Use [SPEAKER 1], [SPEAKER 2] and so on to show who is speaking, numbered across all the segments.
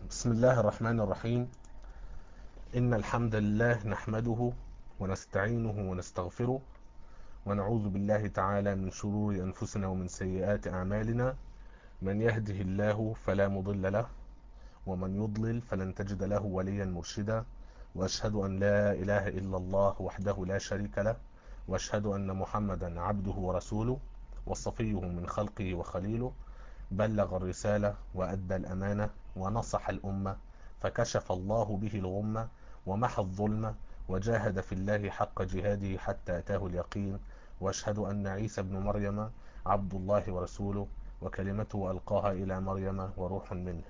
[SPEAKER 1] بسم الله الرحمن الرحيم إن الحمد لله نحمده ونستعينه ونستغفره ونعوذ بالله تعالى من شرور أنفسنا ومن سيئات أعمالنا من يهده الله فلا مضل له ومن يضلل فلن تجد له وليا مرشدا وأشهد أن لا إله إلا الله وحده لا شريك له وأشهد أن محمدا عبده ورسوله وصفيه من خلقه وخليله بلغ الرسالة وأدى الأمانة ونصح الأمة فكشف الله به الغمة ومحى الظلمة وجاهد في الله حق جهاده حتى أتاه اليقين وأشهد أن عيسى بن مريم عبد الله ورسوله وكلمته ألقاها إلى مريم وروح منه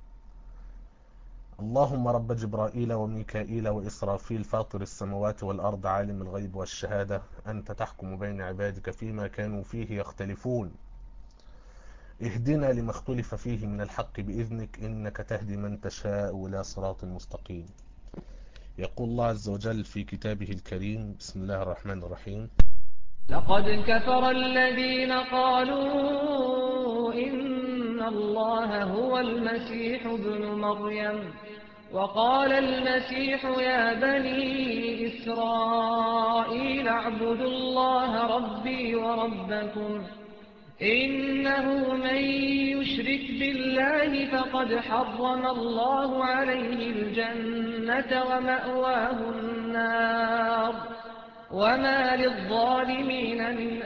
[SPEAKER 1] اللهم رب جبرائيل وميكائيل وإسرافيل فاطر السماوات والأرض عالم الغيب والشهادة أنت تحكم بين عبادك فيما كانوا فيه يختلفون اهدنا لما اختلف فيه من الحق بإذنك إنك تهدي من تشاء إلى صراط مستقيم يقول الله عز وجل في كتابه الكريم بسم الله الرحمن الرحيم
[SPEAKER 2] لقد كفر الذين قالوا إن الله هو المسيح ابن مريم وقال المسيح يا بني إسرائيل اعبدوا الله ربي وربكم إنه من يشرك بالله فقد حرم الله عليه الجنة ومأواه النار وما للظالمين من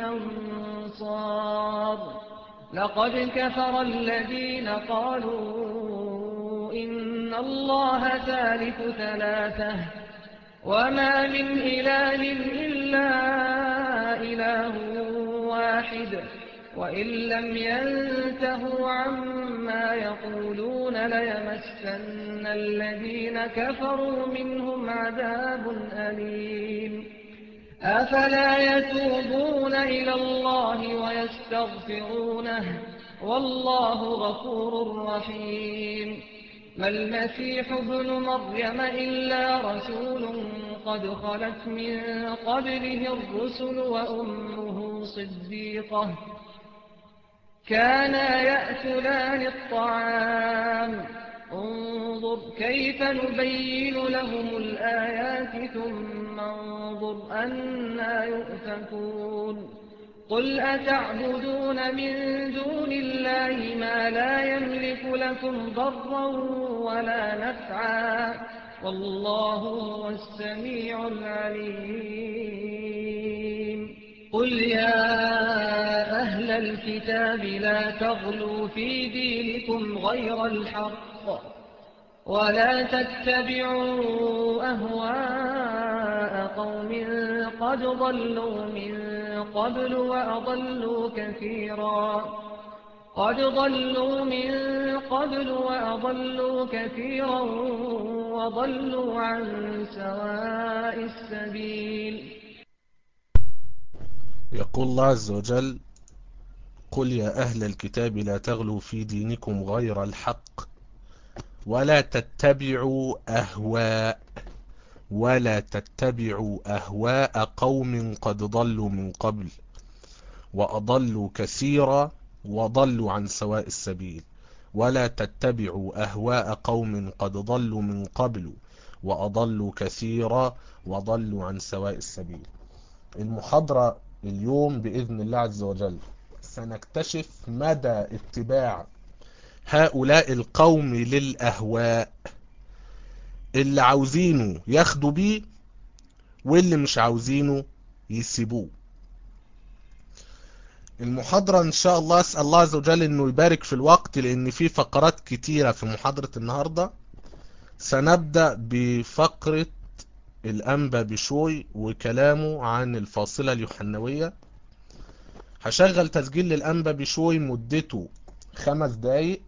[SPEAKER 2] أنصار لقد كفر الذين قالوا إن الله ثالث ثلاثة وما من إله إلا إله واحد وإن لم ينتهوا عما يقولون ليمسن الذين كفروا منهم عذاب أليم أفلا يتوبون إلى الله ويستغفرونه والله غفور رحيم ما المسيح ابن مريم إلا رسول قد خلت من قبله الرسل وأمه صديقة كانا يأكلان الطعام انظر كيف نبين لهم الآيات ثم انظر أنا يؤفكون قل أتعبدون من دون الله ما لا يملك لكم ضرا ولا نفعا والله هو السميع العليم قل يا أهل الكتاب لا تغلوا في دينكم غير الحق ولا تتبعوا أهواء قوم قد ضلوا من قبل وأضلوا كثيرا قد ضلوا من قبل وأضلوا كثيرا وضلوا عن سواء السبيل
[SPEAKER 1] يقول الله عز وجل قل يا أهل الكتاب لا تغلوا في دينكم غير الحق ولا تتبعوا أهواء ولا تتبعوا أهواء قوم قد ضلوا من قبل وأضلوا كثيرا وضلوا عن سواء السبيل ولا تتبعوا أهواء قوم قد ضلوا من قبل وأضلوا كثيرا وضلوا عن سواء السبيل المحاضرة اليوم بإذن الله عز وجل سنكتشف مدى اتباع هؤلاء القوم للأهواء اللي عاوزينه ياخدوا بيه واللي مش عاوزينه يسيبوه المحاضرة ان شاء الله اسأل الله عز وجل انه يبارك في الوقت لان في فقرات كتيرة في محاضرة النهاردة سنبدأ بفقرة الأنبا بشوي وكلامه عن الفاصلة اليوحنوية هشغل تسجيل للأنبا بشوي مدته خمس دقايق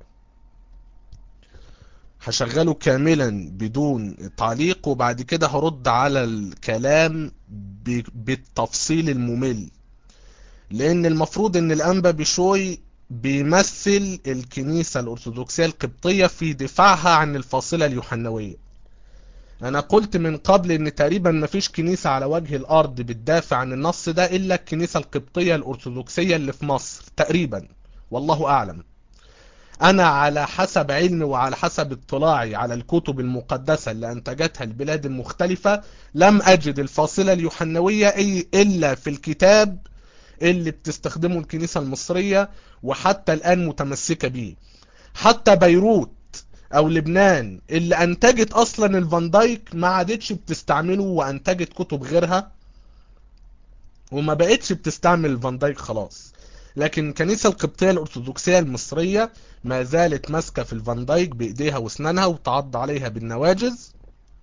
[SPEAKER 1] هشغله كاملا بدون تعليق وبعد كده هرد على الكلام بالتفصيل الممل لان المفروض ان الانبا بشوي بيمثل الكنيسة الارثوذكسية القبطية في دفاعها عن الفاصلة اليوحنوية انا قلت من قبل ان تقريبا مفيش كنيسة على وجه الارض بتدافع عن النص ده الا الكنيسة القبطية الارثوذكسية اللي في مصر تقريبا والله اعلم انا على حسب علمي وعلى حسب اطلاعي على الكتب المقدسة اللي انتجتها البلاد المختلفة لم اجد الفاصلة اليوحنوية الا في الكتاب اللي بتستخدمه الكنيسة المصرية وحتى الان متمسكة بيه حتى بيروت او لبنان اللي انتجت اصلا الفان دايك ما عادتش بتستعمله وانتجت كتب غيرها وما بقتش بتستعمل الفان دايك خلاص لكن الكنيسة القبطية الارثوذكسية المصرية ما زالت ماسكة في الفان دايك بايديها واسنانها وتعض عليها بالنواجز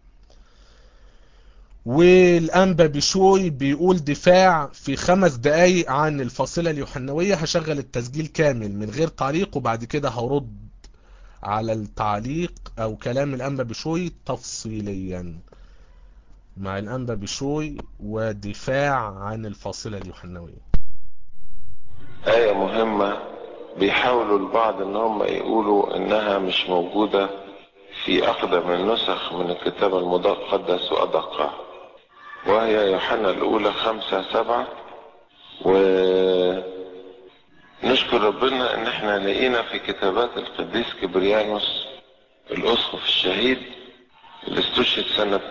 [SPEAKER 1] والانبا بشوي بيقول دفاع في خمس دقايق عن الفاصلة اليوحنوية هشغل التسجيل كامل من غير تعليق وبعد كده هرد على التعليق او كلام الانبا بشوي تفصيليا مع الانبا بشوي ودفاع عن الفاصلة اليوحنوية
[SPEAKER 3] آية مهمة بيحاولوا البعض ان هم يقولوا انها مش موجودة في اقدم النسخ من الكتاب المقدس وادقها وهي يوحنا الاولى خمسة سبعة ونشكر ربنا ان احنا لقينا في كتابات القديس كبريانوس الاسقف الشهيد اللي استشهد سنة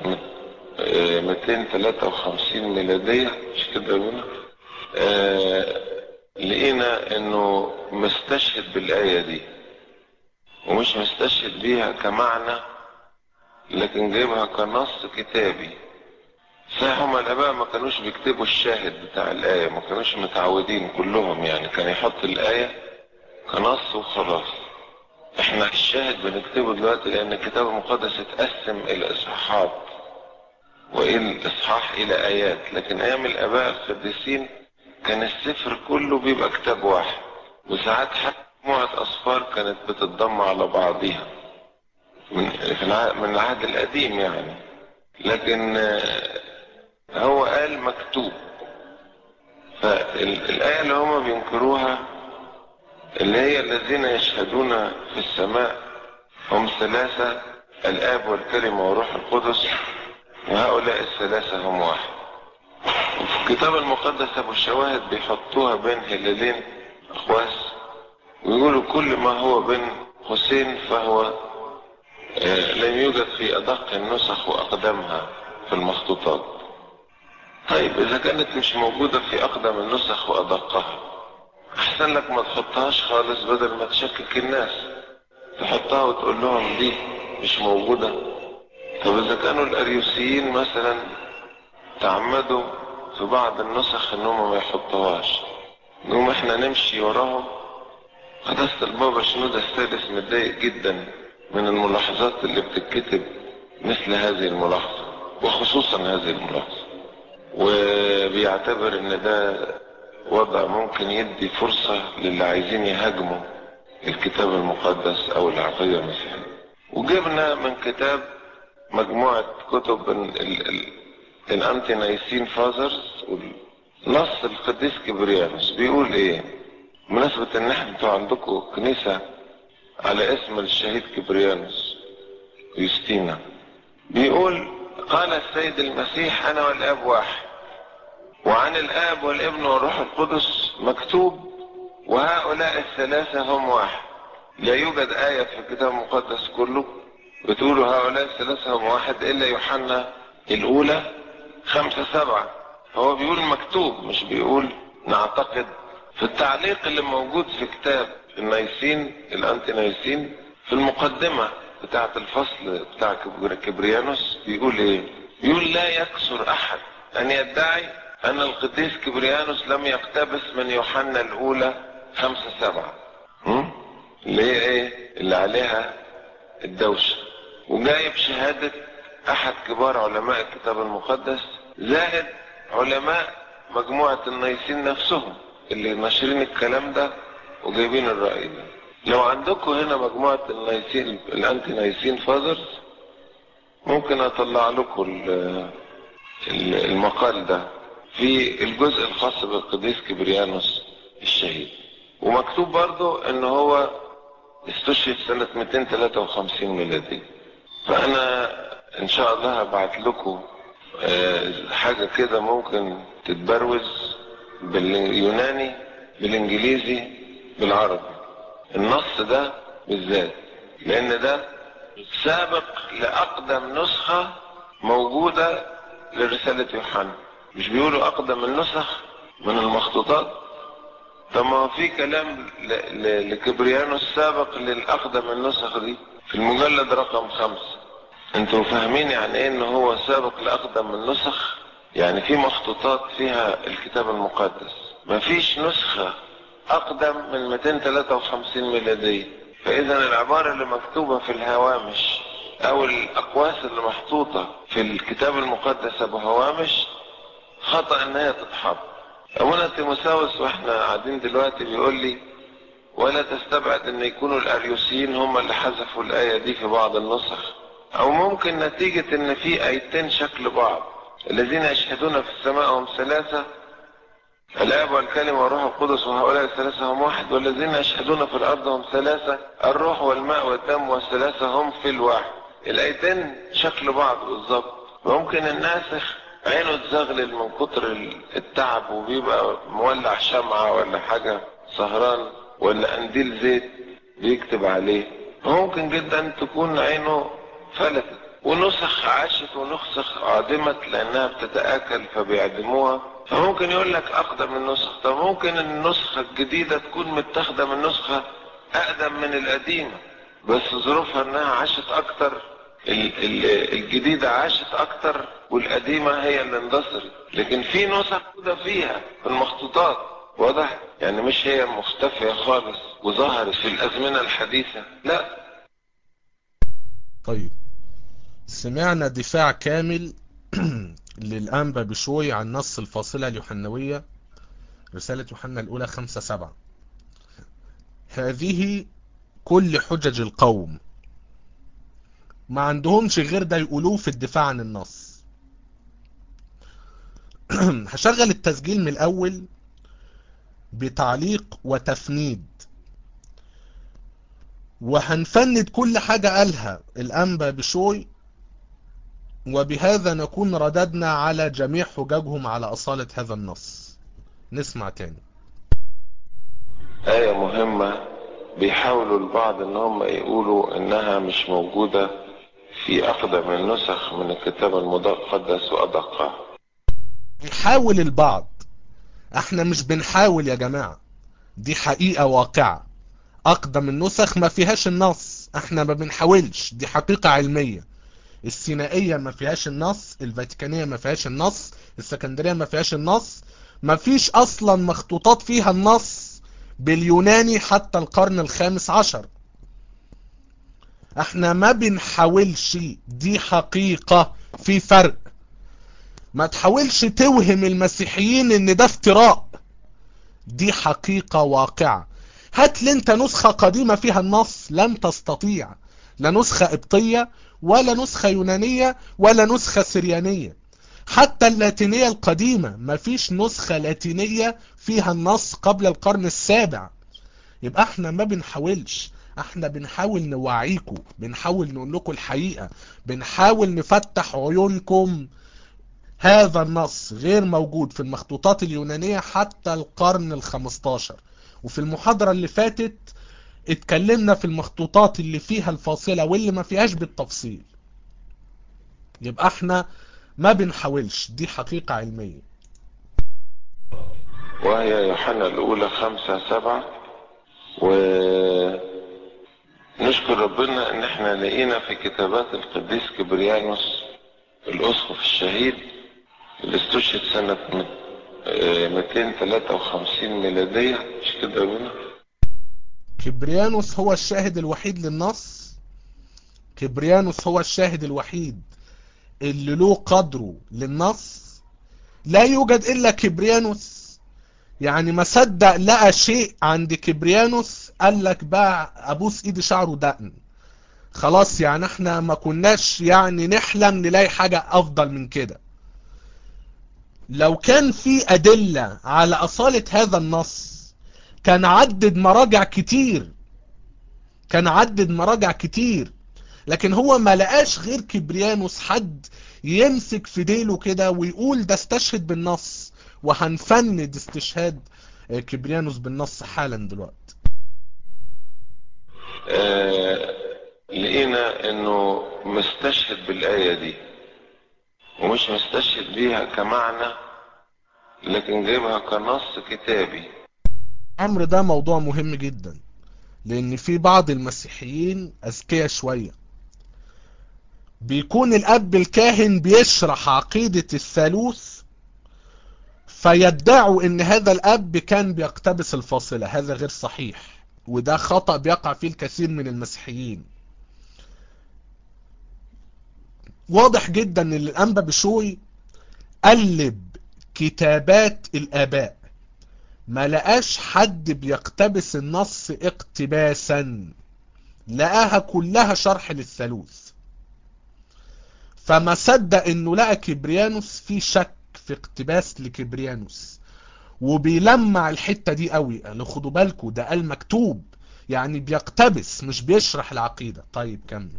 [SPEAKER 3] 253 ميلادية مش كده يا آه لقينا انه مستشهد بالايه دي ومش مستشهد بيها كمعنى لكن جايبها كنص كتابي صحيح هما الاباء ما كانوش بيكتبوا الشاهد بتاع الايه ما كانوش متعودين كلهم يعني كان يحط الايه كنص وخلاص احنا الشاهد بنكتبه دلوقتي لان الكتاب المقدس اتقسم الى اصحاحات والى اصحاح الى ايات لكن ايام الاباء القديسين كان السفر كله بيبقى كتاب واحد وساعات حتى مجموعة أصفار كانت بتتضم على بعضها من من العهد القديم يعني لكن هو قال مكتوب فالآية اللي هما بينكروها اللي هي الذين يشهدون في السماء هم ثلاثة الآب والكلمة والروح القدس وهؤلاء الثلاثة هم واحد وفي الكتاب المقدس ابو الشواهد بيحطوها بين هلالين اخواس ويقولوا كل ما هو بين قوسين فهو آه لم يوجد في ادق النسخ واقدمها في المخطوطات طيب اذا كانت مش موجودة في اقدم النسخ وادقها احسن لك ما تحطهاش خالص بدل ما تشكك الناس تحطها وتقول لهم دي مش موجودة طب اذا كانوا الاريوسيين مثلا تعمدوا في بعض النسخ انهم ما يحطوهاش نقوم احنا نمشي وراهم قداسة البابا شنودة السادس متضايق جدا من الملاحظات اللي بتتكتب مثل هذه الملاحظة وخصوصا هذه الملاحظة وبيعتبر ان ده وضع ممكن يدي فرصة للي عايزين يهاجموا الكتاب المقدس او العقيدة المسيحية وجبنا من كتاب مجموعة كتب ال ال الانتي نايسين فازرز نص القديس كبريانوس بيقول ايه مناسبة ان احنا انتوا عندكم كنيسة على اسم الشهيد كبريانوس يوستينا بيقول قال السيد المسيح انا والاب واحد وعن الاب والابن والروح القدس مكتوب وهؤلاء الثلاثة هم واحد لا يوجد آية في الكتاب المقدس كله بتقول هؤلاء الثلاثة هم واحد إلا يوحنا الأولى خمسة سبعة هو بيقول مكتوب مش بيقول نعتقد في التعليق اللي موجود في كتاب النايسين الانتي نايسين في المقدمة بتاعة الفصل بتاع كبريانوس بيقول ايه بيقول لا يكسر احد ان يدعي ان القديس كبريانوس لم يقتبس من يوحنا الاولى خمسة سبعة اللي هي ايه اللي عليها الدوشة وجايب شهادة احد كبار علماء الكتاب المقدس زائد علماء مجموعة النايسين نفسهم اللي ناشرين الكلام ده وجايبين الرأي ده لو عندكم هنا مجموعة النايسين الانتي نايسين فازرز ممكن اطلع لكم المقال ده في الجزء الخاص بالقديس كبريانوس الشهيد ومكتوب برضو ان هو استشهد سنة 253 ميلادي فانا ان شاء الله هبعت لكم حاجة كده ممكن تتبروز باليوناني بالانجليزي بالعربي النص ده بالذات لان ده سابق لاقدم نسخة موجودة لرسالة يوحنا مش بيقولوا اقدم النسخ من المخطوطات طب ما هو في كلام ل- ل- لكبريانوس سابق للاقدم النسخ دي في المجلد رقم خمسة انتوا فاهمين يعني ايه ان هو سابق لاقدم النسخ يعني في مخطوطات فيها الكتاب المقدس مفيش نسخة اقدم من 253 ميلادية فاذا العبارة اللي مكتوبة في الهوامش او الاقواس اللي محطوطة في الكتاب المقدس ابو هوامش خطأ ان هي تتحط ابونا تيموساوس واحنا قاعدين دلوقتي بيقول لي ولا تستبعد ان يكونوا الاريوسيين هم اللي حذفوا الايه دي في بعض النسخ او ممكن نتيجة ان في ايتين شكل بعض الذين يشهدون في السماء هم ثلاثة الاب والكلمة والروح القدس وهؤلاء الثلاثة هم واحد والذين يشهدون في الارض هم ثلاثة الروح والماء والدم والثلاثة هم في الواحد الايتين شكل بعض بالظبط ممكن الناسخ عينه تزغلل من كتر التعب وبيبقى مولع شمعة ولا حاجة سهران ولا قنديل زيت بيكتب عليه ممكن جدا تكون عينه فلتت ونسخ عاشت ونسخ عدمت لانها بتتآكل فبيعدموها فممكن يقول لك اقدم النسخ طب ممكن النسخة الجديدة تكون متاخدة من نسخة اقدم من القديمة بس ظروفها انها عاشت اكتر ال- ال- الجديدة عاشت اكتر والقديمة هي اللي اندثرت لكن في نسخ موجودة فيها في المخطوطات واضح يعني مش هي مختفية خالص وظهرت في الازمنة الحديثة لا
[SPEAKER 1] طيب سمعنا دفاع كامل للأنبا بشوي عن نص الفاصلة اليوحنوية رسالة يوحنا الأولى خمسة سبعة هذه كل حجج القوم ما عندهمش غير ده يقولوه في الدفاع عن النص هشغل التسجيل من الأول بتعليق وتفنيد وهنفند كل حاجة قالها الأنبا بشوي وبهذا نكون رددنا على جميع حججهم على أصالة هذا النص نسمع تاني
[SPEAKER 3] آية مهمة بيحاولوا البعض ان هم يقولوا انها مش موجودة في اقدم النسخ من الكتاب المقدس وادقها
[SPEAKER 1] بيحاول البعض احنا مش بنحاول يا جماعة دي حقيقة واقعة اقدم النسخ ما فيهاش النص احنا ما بنحاولش دي حقيقة علمية السينائية ما فيهاش النص الفاتيكانية ما فيهاش النص السكندرية ما فيهاش النص ما فيش اصلا مخطوطات فيها النص باليوناني حتى القرن الخامس عشر احنا ما بنحاولش دي حقيقة في فرق ما تحاولش توهم المسيحيين ان ده افتراء دي حقيقة واقعة هات لي انت نسخة قديمة فيها النص لن تستطيع لا نسخة قبطية ولا نسخة يونانية ولا نسخة سريانية حتى اللاتينية القديمة مفيش نسخة لاتينية فيها النص قبل القرن السابع يبقى احنا ما بنحاولش احنا بنحاول نوعيكم بنحاول نقول لكم الحقيقة بنحاول نفتح عيونكم هذا النص غير موجود في المخطوطات اليونانية حتى القرن الخمستاشر وفي المحاضرة اللي فاتت اتكلمنا في المخطوطات اللي فيها الفاصلة واللي ما فيهاش بالتفصيل يبقى احنا ما بنحاولش دي حقيقة علمية
[SPEAKER 3] وهي يوحنا الأولى خمسة سبعة ونشكر ربنا إن إحنا لقينا في كتابات القديس كبريانوس الأسقف الشهيد اللي استشهد سنة مت- آه، 253 ميلادية مش كده يا بنا؟
[SPEAKER 1] كبريانوس هو الشاهد الوحيد للنص كبريانوس هو الشاهد الوحيد اللي له قدره للنص لا يوجد الا كبريانوس يعني ما صدق لقى شيء عند كبريانوس قال لك بقى ابوس ايدي شعره دقن خلاص يعني احنا ما كناش يعني نحلم نلاقي حاجة افضل من كده لو كان في ادلة على اصالة هذا النص كان عدد مراجع كتير كان عدد مراجع كتير لكن هو ما لقاش غير كبريانوس حد يمسك في ديله كده ويقول ده استشهد بالنص وهنفند استشهاد كبريانوس بالنص حالا دلوقتي
[SPEAKER 3] آه لقينا انه مستشهد بالآية دي ومش مستشهد بيها كمعنى لكن جايبها كنص كتابي
[SPEAKER 1] الامر ده موضوع مهم جدا لان في بعض المسيحيين اذكياء شوية بيكون الاب الكاهن بيشرح عقيدة الثالوث فيدعوا ان هذا الاب كان بيقتبس الفاصلة هذا غير صحيح وده خطأ بيقع فيه الكثير من المسيحيين واضح جدا ان الانبا بشوي قلب كتابات الاباء ما لقاش حد بيقتبس النص اقتباسا لقاها كلها شرح للثالوث فما صدق انه لقى كبريانوس في شك في اقتباس لكبريانوس وبيلمع الحتة دي قوي قال خدوا بالكم ده قال مكتوب يعني بيقتبس مش بيشرح العقيدة طيب كمل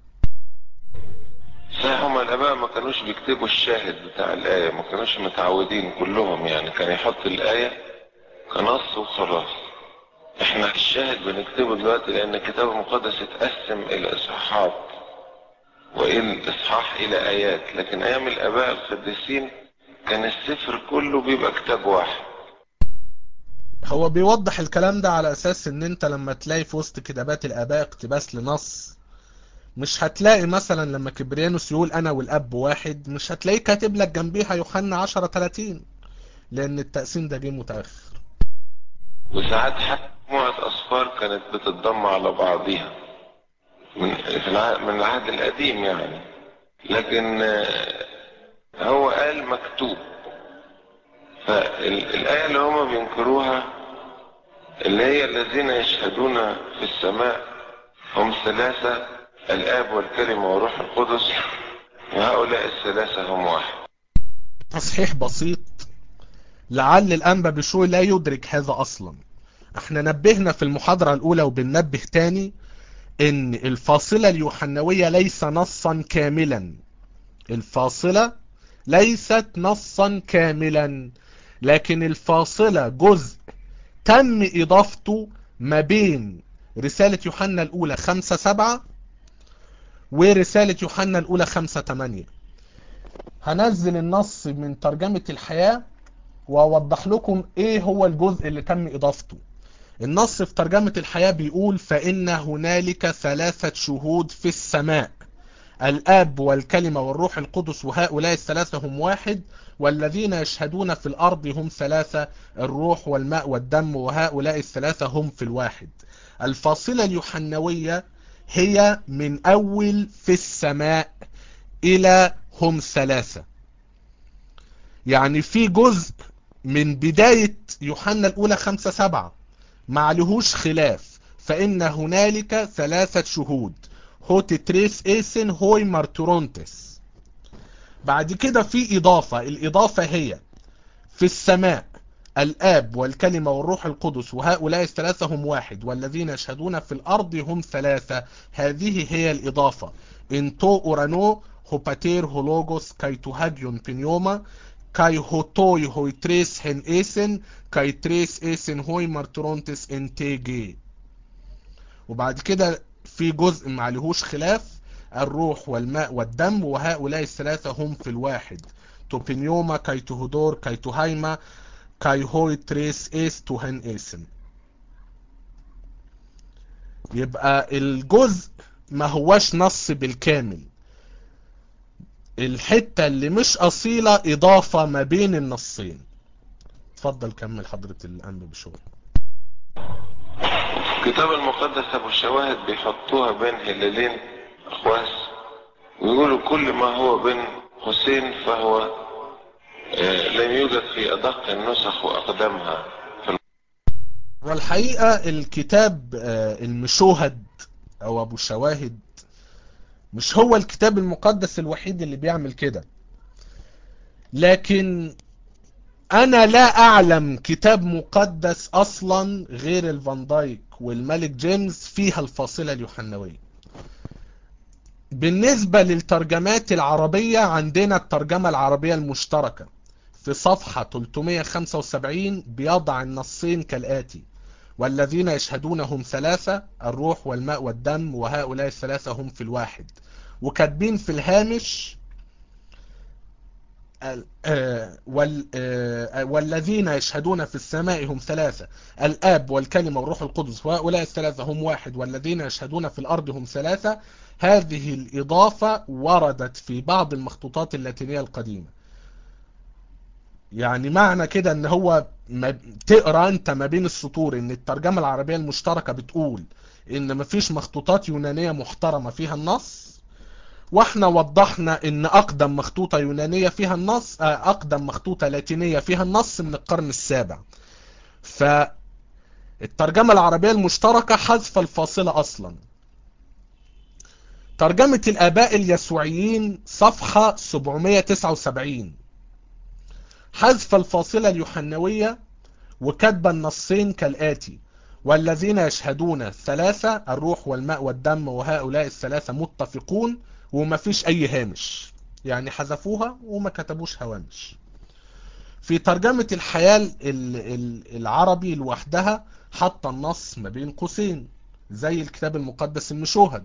[SPEAKER 3] صحيح هما الآباء ما كانوش بيكتبوا الشاهد بتاع الآية ما كانوش متعودين كلهم يعني كان يحط الآية كنص وخلاص احنا الشاهد بنكتبه دلوقتي لأن الكتاب المقدس اتقسم إلى إصحاحات وإلى الإصحاح إلى آيات لكن أيام الآباء القديسين كان السفر كله بيبقى كتاب واحد
[SPEAKER 1] هو بيوضح الكلام ده على اساس ان انت لما تلاقي في وسط كتابات الاباء اقتباس لنص مش هتلاقي مثلا لما كبريانوس يقول انا والاب واحد مش هتلاقيه كاتب لك جنبيها يوحنا 10 30 لان التقسيم ده جه متاخر
[SPEAKER 3] وساعات حتى مجموعة أصفار كانت بتتضم على بعضيها من في العهد من العهد القديم يعني لكن آه، هو قال مكتوب فالآية اللي هما بينكروها اللي هي الذين يشهدون في السماء هم ثلاثة الآب والكلمة والروح القدس وهؤلاء الثلاثة هم واحد
[SPEAKER 1] تصحيح بسيط لعل الانبا بشوي لا يدرك هذا اصلا احنا نبهنا في المحاضرة الاولى وبننبه تاني ان الفاصلة اليوحنوية ليس نصا كاملا الفاصلة ليست نصا كاملا لكن الفاصلة جزء تم اضافته ما بين رسالة يوحنا الاولى خمسة سبعة ورسالة يوحنا الاولى خمسة تمانية هنزل النص من ترجمة الحياة واوضح لكم ايه هو الجزء اللي تم اضافته النص في ترجمة الحياة بيقول فإن هنالك ثلاثة شهود في السماء الآب والكلمة والروح القدس وهؤلاء الثلاثة هم واحد والذين يشهدون في الأرض هم ثلاثة الروح والماء والدم وهؤلاء الثلاثة هم في الواحد الفاصلة اليوحنوية هي من أول في السماء إلى هم ثلاثة يعني في جزء من بداية يوحنا الأولى خمسة سبعة معلهوش خلاف فإن هنالك ثلاثة شهود هوت تريس ايسن هوي مارتورونتس بعد كده في إضافة الإضافة هي في السماء الآب والكلمة والروح القدس وهؤلاء الثلاثة هم واحد والذين يشهدون في الأرض هم ثلاثة هذه هي الإضافة انتو أورانو هوباتير هولوجوس كايتوهاجيون بنيوما كاي هوتوي هوي تريس هن ايسن كاي تريس ايسن هوي مارترونتس انتيجي وبعد كده في جزء معلهوش خلاف الروح والماء والدم وهؤلاء الثلاثة هم في الواحد توبينيوما كاي تهودور كاي توهايما كاي هوي تريس ايس توهن ايسن يبقى الجزء ما هوش نص بالكامل الحتة اللي مش أصيلة إضافة ما بين النصين اتفضل كمل حضرة الأنبا بشوي
[SPEAKER 3] الكتاب المقدس ابو الشواهد بيحطوها بين هلالين اخواس ويقولوا كل ما هو بين قوسين فهو آه، لم يوجد في ادق النسخ واقدمها في
[SPEAKER 1] والحقيقة الكتاب آه، المشوهد أو أبو شواهد مش هو الكتاب المقدس الوحيد اللي بيعمل كده لكن انا لا اعلم كتاب مقدس اصلا غير الفان دايك والملك جيمس فيها الفاصلة اليوحنوية بالنسبة للترجمات العربية عندنا الترجمة العربية المشتركة في صفحة 375 بيضع النصين كالآتي والذين يشهدون هم ثلاثة الروح والماء والدم وهؤلاء الثلاثة هم في الواحد وكاتبين في الهامش ال- آه، وال- آه، والذين يشهدون في السماء هم ثلاثة الآب والكلمة والروح القدس وهؤلاء الثلاثة هم واحد والذين يشهدون في الأرض هم ثلاثة هذه الإضافة وردت في بعض المخطوطات اللاتينية القديمة يعني معنى كده ان هو ما تقرا انت ما بين السطور ان الترجمة العربية المشتركة بتقول ان مفيش مخطوطات يونانية محترمة فيها النص واحنا وضحنا ان اقدم مخطوطة يونانية فيها النص آه، اقدم مخطوطة لاتينية فيها النص من القرن السابع فالترجمة العربية المشتركة حذف الفاصلة اصلا ترجمة الاباء اليسوعيين صفحة 779 حذف الفاصلة اليوحنوية وكتب النصين كالآتي والذين يشهدون ثلاثة الروح والماء والدم وهؤلاء الثلاثة متفقون وما فيش أي هامش يعني حذفوها وما كتبوش هوامش في ترجمة الحياة ال- ال- العربي لوحدها حط النص ما بين قوسين زي الكتاب المقدس المشوهد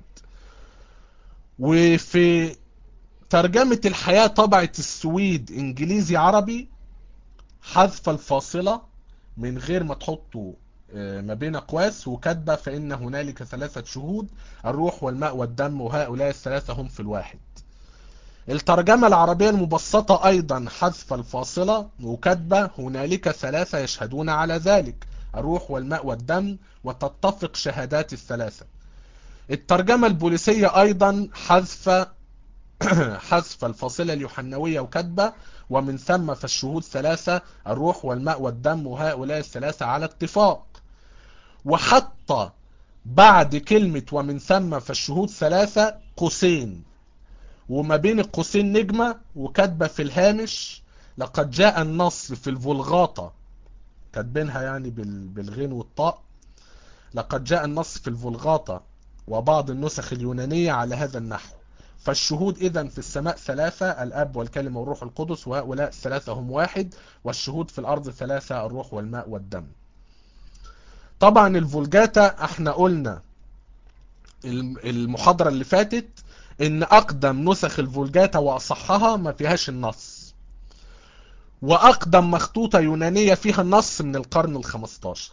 [SPEAKER 1] وفي ترجمة الحياة طبعة السويد انجليزي عربي حذف الفاصلة من غير ما تحطوا آه، ما بين اقواس وكاتبه فان هنالك ثلاثة شهود الروح والماء والدم وهؤلاء الثلاثة هم في الواحد الترجمة العربية المبسطة ايضا حذف الفاصلة وكاتبه هنالك ثلاثة يشهدون على ذلك الروح والماء والدم وتتفق شهادات الثلاثة الترجمة البوليسية ايضا حذف حذف الفاصلة اليوحنوية وكتبة ومن ثم فالشهود ثلاثة الروح والماء والدم وهؤلاء الثلاثة على اتفاق وحط بعد كلمة ومن ثم فالشهود ثلاثة قوسين وما بين القوسين نجمة وكاتبة في الهامش لقد جاء النص في الفولغاطة كاتبينها يعني بال- بالغين والطاء لقد جاء النص في الفولغاطة وبعض النسخ اليونانية على هذا النحو فالشهود إذا في السماء ثلاثة الأب والكلمة والروح القدس وهؤلاء الثلاثة هم واحد والشهود في الأرض ثلاثة الروح والماء والدم طبعا الفولجاتا احنا قلنا الم- المحاضرة اللي فاتت ان اقدم نسخ الفولجاتا واصحها ما فيهاش النص واقدم مخطوطة يونانية فيها النص من القرن الخمستاشر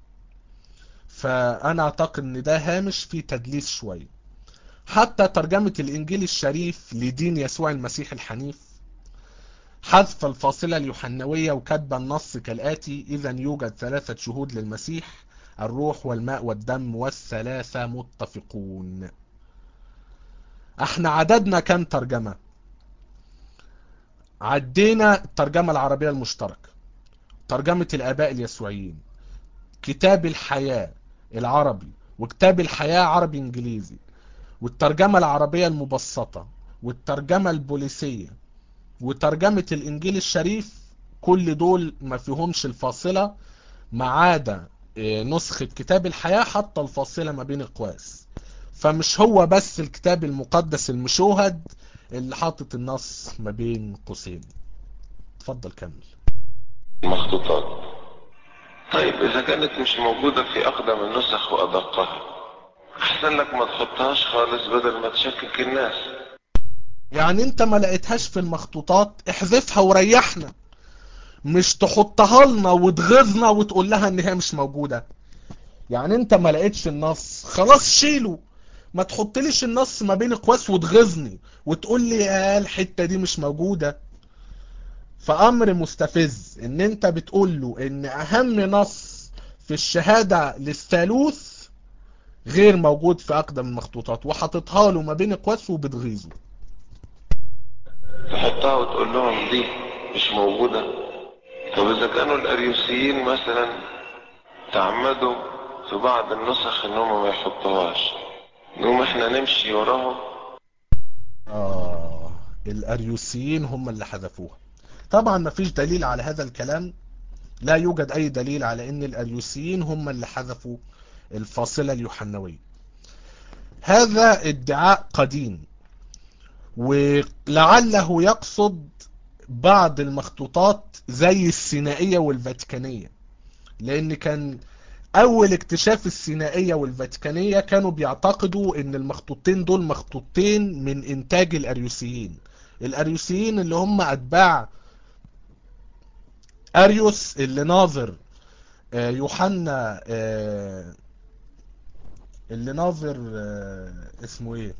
[SPEAKER 1] فانا اعتقد ان ده هامش فيه تدليس شوية حتى ترجمة الانجيل الشريف لدين يسوع المسيح الحنيف حذف الفاصلة اليوحنوية وكتب النص كالآتي إذا يوجد ثلاثة شهود للمسيح الروح والماء والدم والثلاثة متفقون احنا عددنا كم ترجمة عدينا الترجمة العربية المشتركة ترجمة الآباء اليسوعيين كتاب الحياة العربي وكتاب الحياة عربي انجليزي والترجمة العربية المبسطة والترجمة البوليسية وترجمة الانجيل الشريف كل دول ما فيهمش الفاصلة ما عدا آه، نسخة كتاب الحياة حتى الفاصلة ما بين اقواس فمش هو بس الكتاب المقدس المشوهد اللي حاطط النص ما بين قوسين اتفضل كمل
[SPEAKER 3] مخطوطات طيب إذا كانت مش موجودة في أقدم النسخ وأدقها أحسن لك ما تحطهاش خالص بدل ما تشكك الناس
[SPEAKER 1] يعني انت ما لقيتهاش في المخطوطات احذفها وريحنا مش تحطها لنا وتغيظنا وتقول لها ان هي مش موجودة يعني انت ما لقيتش النص خلاص شيله ما تحطليش النص ما بين اقواس وتغيظني وتقول لي آه الحتة دي مش موجودة فامر مستفز ان انت بتقول له ان اهم نص في الشهادة للثالوث غير موجود في اقدم المخطوطات وحاططها له ما بين اقواس وبتغيظه
[SPEAKER 3] تحطها وتقول لهم دي مش موجودة طب إذا كانوا الأريوسيين مثلا تعمدوا في بعض النسخ إن هم ما يحطوهاش نقوم إحنا نمشي وراهم
[SPEAKER 1] آه الأريوسيين هم اللي حذفوها طبعا ما فيش دليل على هذا الكلام لا يوجد أي دليل على أن الأريوسيين هم اللي حذفوا الفاصلة اليوحنوية هذا ادعاء قديم ولعله يقصد بعض المخطوطات زي السينائية والفاتيكانية لأن كان اول اكتشاف السينائية والفاتيكانية كانوا بيعتقدوا ان المخطوطين دول مخطوطين من انتاج الاريوسيين الاريوسيين اللي هم اتباع اريوس اللي ناظر آه، يوحنا آه، اللي ناظر آه، اسمه ايه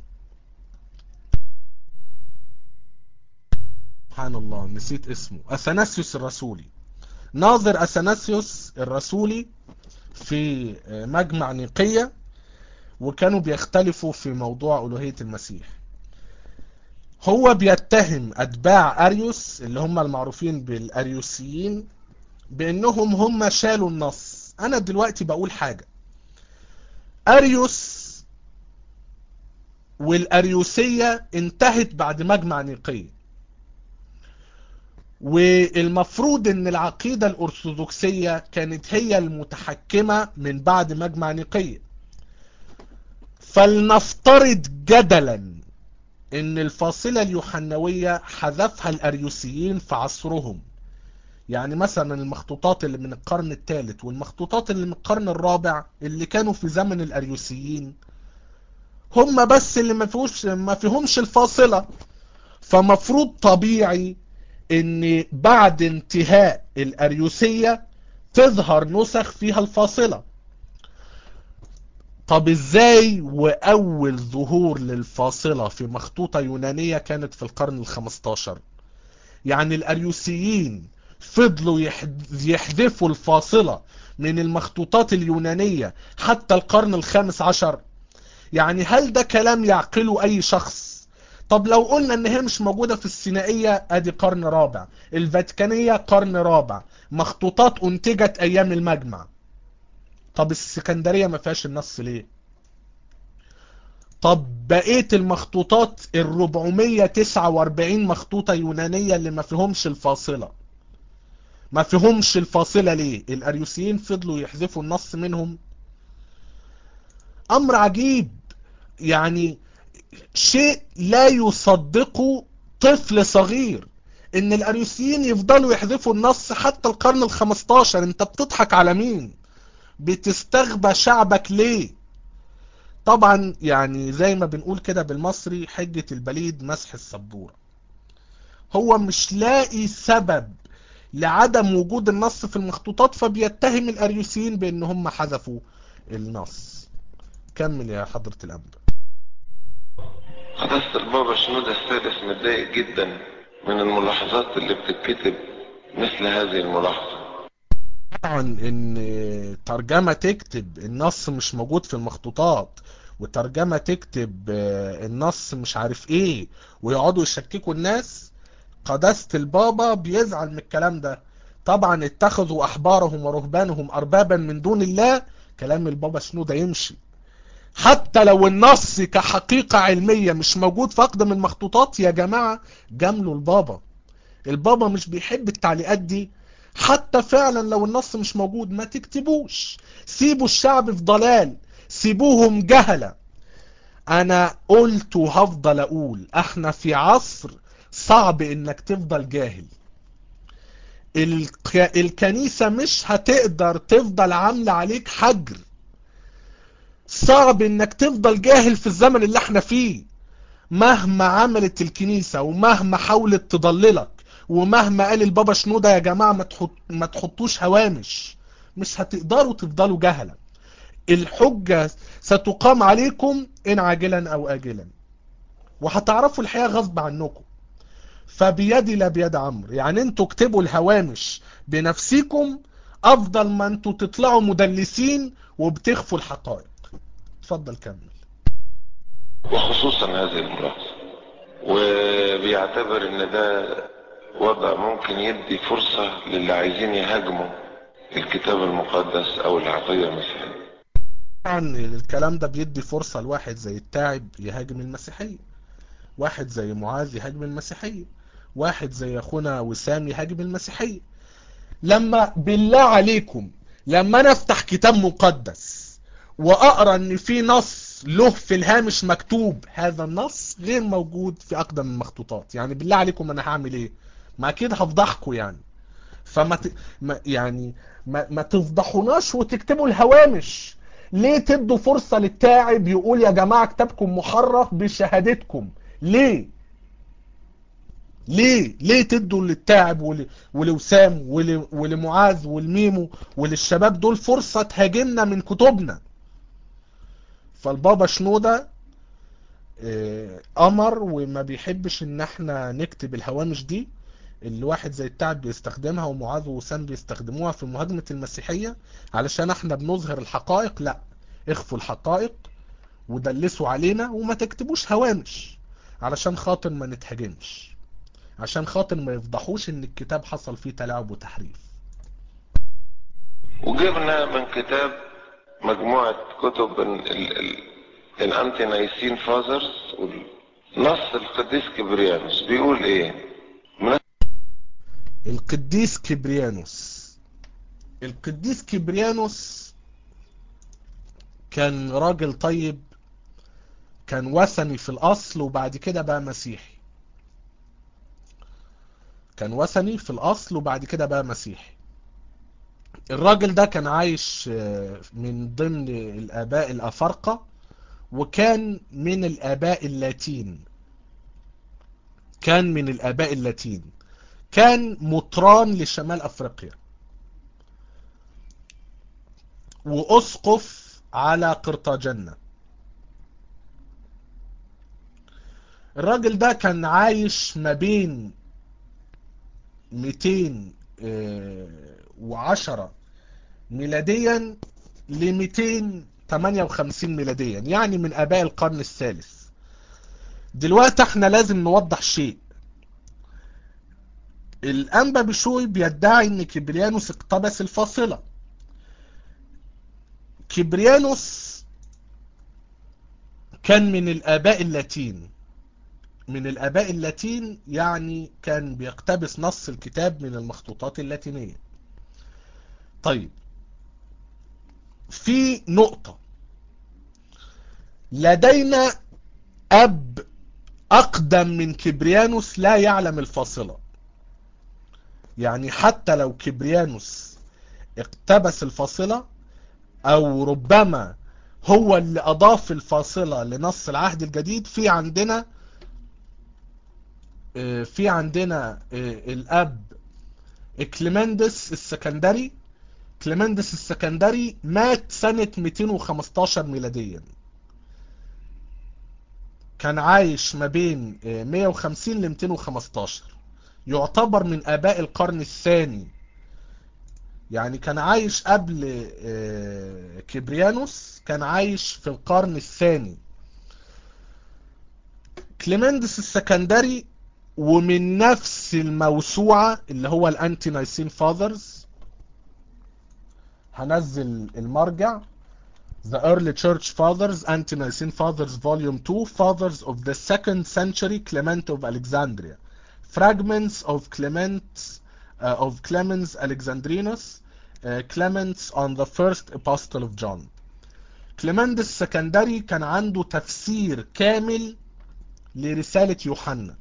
[SPEAKER 1] سبحان الله نسيت اسمه اثناسيوس الرسولي ناظر اثناسيوس الرسولي في مجمع نيقية وكانوا بيختلفوا في موضوع ألوهية المسيح هو بيتهم أتباع أريوس اللي هم المعروفين بالأريوسيين بأنهم هم شالوا النص أنا دلوقتي بقول حاجة أريوس والأريوسية انتهت بعد مجمع نيقية والمفروض ان العقيدة الارثوذكسية كانت هي المتحكمة من بعد مجمع نيقية فلنفترض جدلا ان الفاصلة اليوحنوية حذفها الاريوسيين في عصرهم يعني مثلا المخطوطات اللي من القرن الثالث والمخطوطات اللي من القرن الرابع اللي كانوا في زمن الاريوسيين هم بس اللي ما فيهوش ما فيهمش الفاصلة فمفروض طبيعي ان بعد انتهاء الاريوسية تظهر نسخ فيها الفاصلة طب ازاي واول ظهور للفاصلة في مخطوطة يونانية كانت في القرن الخمستاشر يعني الاريوسيين فضلوا يحذفوا الفاصلة من المخطوطات اليونانية حتى القرن الخامس عشر يعني هل ده كلام يعقله اي شخص طب لو قلنا ان هي مش موجودة في السينائية ادي قرن رابع الفاتيكانية قرن رابع مخطوطات انتجت ايام المجمع طب السكندرية ما فيهاش النص ليه طب بقية المخطوطات ال 449 مخطوطة يونانية اللي ما فيهمش الفاصلة ما فيهمش الفاصلة ليه الاريوسيين فضلوا يحذفوا النص منهم امر عجيب يعني شيء لا يصدقه طفل صغير ان الاريوسيين يفضلوا يحذفوا النص حتى القرن الخمستاشر انت بتضحك على مين بتستغبى شعبك ليه طبعا يعني زي ما بنقول كده بالمصري حجة البليد مسح السبورة هو مش لاقي سبب لعدم وجود النص في المخطوطات فبيتهم الاريوسيين بان هم حذفوا النص كمل يا حضرة الانبا
[SPEAKER 3] قداسة البابا شنودة السادس متضايق جدا من الملاحظات اللي بتتكتب مثل هذه الملاحظة
[SPEAKER 1] طبعا ان ترجمة تكتب النص مش موجود في المخطوطات وترجمة تكتب النص مش عارف ايه ويقعدوا يشككوا الناس قداسة البابا بيزعل من الكلام ده طبعا اتخذوا احبارهم ورهبانهم اربابا من دون الله كلام البابا شنودة يمشي حتى لو النص كحقيقة علمية مش موجود في أقدم المخطوطات يا جماعة جاملوا البابا البابا مش بيحب التعليقات دي حتى فعلا لو النص مش موجود ما تكتبوش سيبوا الشعب في ضلال سيبوهم جهلة انا قلت وهفضل اقول احنا في عصر صعب انك تفضل جاهل الك... الكنيسة مش هتقدر تفضل عاملة عليك حجر صعب انك تفضل جاهل في الزمن اللي احنا فيه مهما عملت الكنيسة ومهما حاولت تضللك ومهما قال البابا شنودة يا جماعة ما, تحط ما تحطوش هوامش مش هتقدروا تفضلوا جهلا الحجة ستقام عليكم ان عاجلا او اجلا وهتعرفوا الحقيقة غصب عنكم فبيدي لا بيد عمرو يعني انتوا اكتبوا الهوامش بنفسكم افضل ما انتوا تطلعوا مدلسين وبتخفوا الحقائق اتفضل كمل
[SPEAKER 3] وخصوصا هذه الملاحظة وبيعتبر ان ده وضع ممكن يدي فرصة للي عايزين يهاجموا الكتاب المقدس او العقيدة المسيحية
[SPEAKER 1] طبعا الكلام ده بيدي فرصة لواحد زي التاعب يهاجم المسيحية واحد زي معاذ يهاجم المسيحية واحد زي اخونا وسام يهاجم المسيحية لما بالله عليكم لما انا افتح كتاب مقدس واقرا ان في نص له في الهامش مكتوب هذا النص غير موجود في اقدم المخطوطات يعني بالله عليكم انا هعمل ايه ما اكيد هفضحكم يعني فما ت... ما يعني ما, ما تفضحوناش وتكتبوا الهوامش ليه تدوا فرصة للتاعب يقول يا جماعة كتابكم محرف بشهادتكم ليه ليه ليه تدوا للتاعب ول... ولوسام ول... ولمعاذ والميمو وللشباب دول فرصة تهاجمنا من كتبنا فالبابا شنودة آه، امر وما بيحبش ان احنا نكتب الهوامش دي اللي واحد زي التعب بيستخدمها ومعاذ وسام بيستخدموها في مهاجمة المسيحية علشان احنا بنظهر الحقائق لا اخفوا الحقائق ودلسوا علينا وما تكتبوش هوامش علشان خاطر ما نتهاجمش عشان خاطر ما يفضحوش ان الكتاب حصل فيه تلاعب وتحريف
[SPEAKER 3] وجبنا من كتاب مجموعة كتب ال- ال- ال- الانتي نايسين فازرز نص القديس كبريانوس بيقول ايه من
[SPEAKER 1] القديس كبريانوس القديس كبريانوس كان راجل طيب كان وثني في الأصل وبعد كده بقى مسيحي كان وثني في الأصل وبعد كده بقى مسيحي الراجل ده كان عايش آه، من ضمن الآباء الأفارقة وكان من الآباء اللاتين كان من الآباء اللاتين كان مطران لشمال أفريقيا وأسقف على قرطاجنة الراجل ده كان عايش ما بين 210 ميلاديا ل 258 ميلاديا يعني من آباء القرن الثالث دلوقتي احنا لازم نوضح شيء الأنبا بشوي بيدعي ان كبريانوس اقتبس الفاصلة كبريانوس كان من الآباء اللاتين من الآباء اللاتين يعني كان بيقتبس نص الكتاب من المخطوطات اللاتينية طيب في نقطة لدينا أب أقدم من كبريانوس لا يعلم الفاصلة يعني حتى لو كبريانوس اقتبس الفاصلة أو ربما هو اللي أضاف الفاصلة لنص العهد الجديد في عندنا آه، في عندنا آه، الأب كليمندس السكندري كليمندس السكندري مات سنة 215 ميلاديا كان عايش ما بين آه، 150 ل 215 يعتبر من آباء القرن الثاني يعني كان عايش قبل آه، كبريانوس كان عايش في القرن الثاني كليمندس السكندري ومن نفس الموسوعة اللي هو الانتي نايسين فاذرز هنزل المرجع The Early Church Fathers, Ante-Nicene Fathers Volume 2, Fathers of the Second Century, Clement of Alexandria. Fragments of Clement, uh, of Clemens Alexandrinus, uh, Clements on the First Apostle of John. كليمندس السكندري كان عنده تفسير كامل لرسالة يوحنا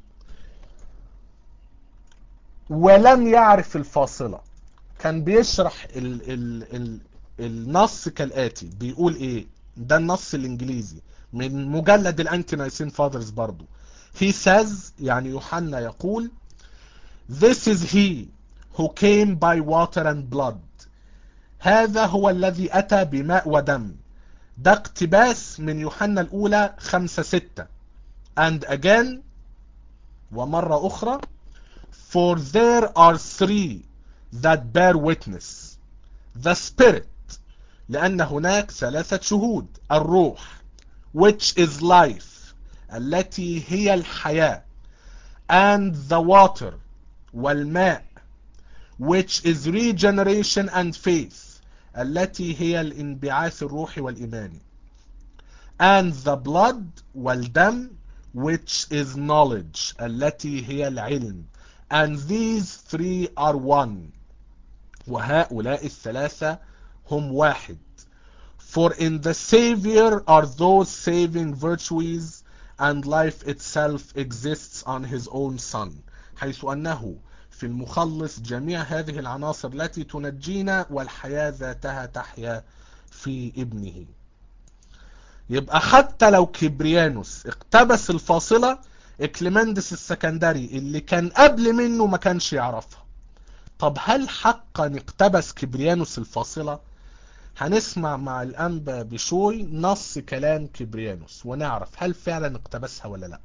[SPEAKER 1] ولم يعرف الفاصلة كان بيشرح ال ال ال النص كالآتي بيقول ايه ده النص الانجليزي من مجلد الانتي نايسين فاذرز برضو he says يعني يوحنا يقول this is he who came by water and blood هذا هو الذي أتى بماء ودم ده اقتباس من يوحنا الأولى خمسة ستة and again ومرة أخرى for there are three that bear witness the spirit لأن هناك ثلاثة شهود الروح which is life التي هي الحياة and the water والماء which is regeneration and faith التي هي الانبعاث الروحي والإيماني and the blood والدم which is knowledge التي هي العلم and these three are one وهؤلاء الثلاثة هم واحد for in the Savior are those saving virtues and life itself exists on his own son حيث أنه في المخلص جميع هذه العناصر التي تنجينا والحياة ذاتها تحيا في ابنه يبقى حتى لو كبريانوس اقتبس الفاصلة اكليمندس السكندري اللي كان قبل منه ما كانش يعرفها طب هل حقا اقتبس كبريانوس الفاصلة هنسمع مع الأنبا بشوي نص كلام كبريانوس ونعرف هل فعلا اقتبسها ولا لا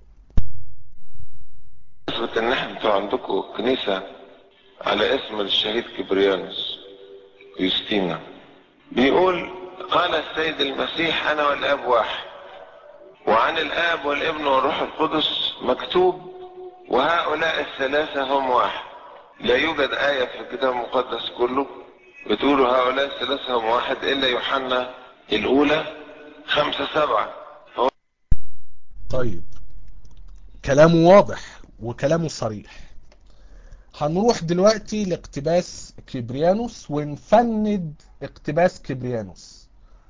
[SPEAKER 3] اثبت ان احنا انتوا عندكم كنيسة على اسم الشهيد كبريانوس يوستينا بيقول قال السيد المسيح انا والاب واحد وعن الاب والابن والروح القدس مكتوب وهؤلاء الثلاثة هم واحد لا يوجد آية في الكتاب المقدس كله بتقول هؤلاء الثلاثة هم واحد إلا يوحنا الأولى خمسة سبعة هو
[SPEAKER 1] طيب كلامه واضح وكلامه صريح هنروح دلوقتي لاقتباس كبريانوس ونفند اقتباس كبريانوس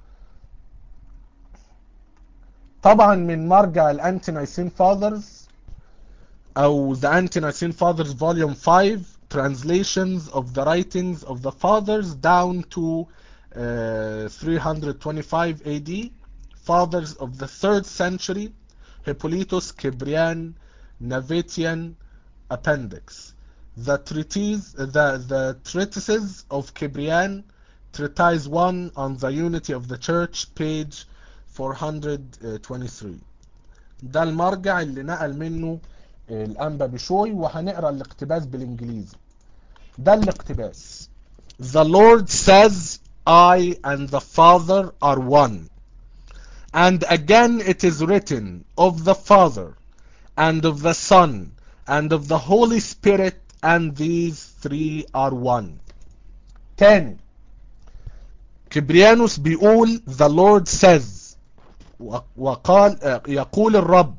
[SPEAKER 1] طبعا من مرجع الانتي نايسين فاذرز او The Anti-Nicene Fathers Volume 5 Translations of the Writings of the Fathers down to uh, 325 AD Fathers of the 3rd century Hippolytus Kibrian Navitian Appendix the treatise the, the treatises of Kibrian treatise 1 on the unity of the church page 423 ده المرجع اللي نقل منه الانبا بشوي وهنقرا الاقتباس بالانجليزي ده الاقتباس The Lord says I and the Father are one and again it is written of the Father and of the Son and of the Holy Spirit and these three are one تاني كبريانوس بيقول the Lord says وقال يقول الرب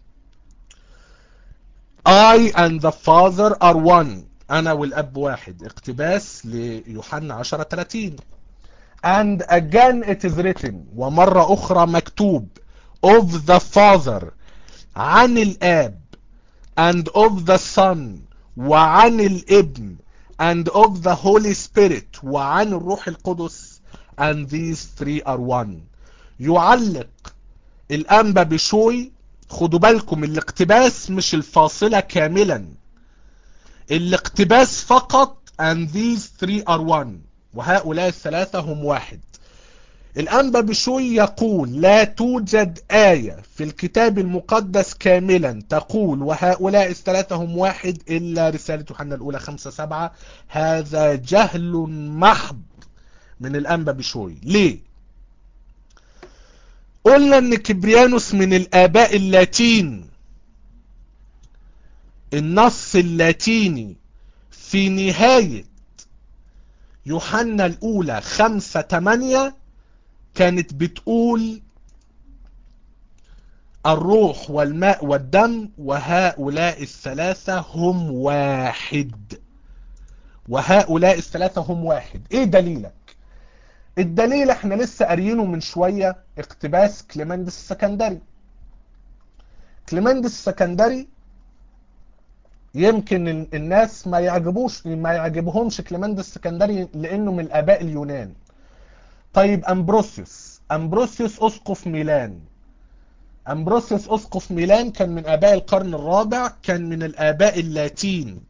[SPEAKER 1] I and the Father are one أنا والأب واحد اقتباس ليوحنا 10 30 and again it is written ومرة أخرى مكتوب of the Father عن الآب and of the Son وعن الابن and of the Holy Spirit وعن الروح القدس and these three are one يعلق الأنبا بشوي خدوا بالكم الاقتباس مش الفاصلة كاملا الاقتباس فقط and these three are one وهؤلاء الثلاثة هم واحد الأنبا بشوي يقول لا توجد آية في الكتاب المقدس كاملا تقول وهؤلاء الثلاثة هم واحد إلا رسالة يوحنا الأولى خمسة سبعة هذا جهل محض من الأنبا بشوي ليه قلنا ان كبريانوس من الآباء اللاتين النص اللاتيني في نهاية يوحنا الأولى خمسة تمانية كانت بتقول الروح والماء والدم وهؤلاء الثلاثة هم واحد وهؤلاء الثلاثة هم واحد ايه دليلك الدليل احنا لسه قاريينه من شوية اقتباس كليمندس السكندري كليمندس السكندري يمكن الناس ما يعجبوش ما يعجبهمش كليمندس السكندري لانه من الاباء اليونان طيب امبروسيوس امبروسيوس اسقف ميلان امبروسيوس اسقف ميلان كان من اباء القرن الرابع كان من الاباء اللاتين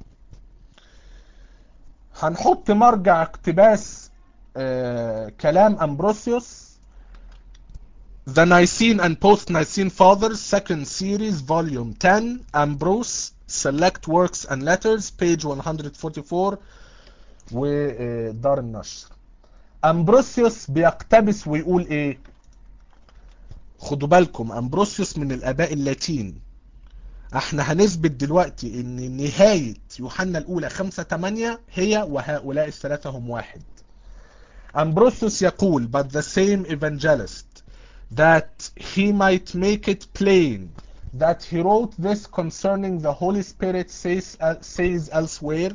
[SPEAKER 1] هنحط مرجع اقتباس آه كلام امبروسيوس The Nicene and Post-Nicene Fathers Second Series Volume 10 Ambrose Select Works and Letters page 144 ودار النشر امبروسيوس بيقتبس ويقول ايه خدوا بالكم امبروسيوس من الاباء اللاتين احنا هنثبت دلوقتي ان نهاية يوحنا الاولى خمسة تمانية هي وهؤلاء الثلاثة هم واحد امبروسيوس يقول but the same evangelist that he might make it plain that he wrote this concerning the Holy Spirit says, uh, says elsewhere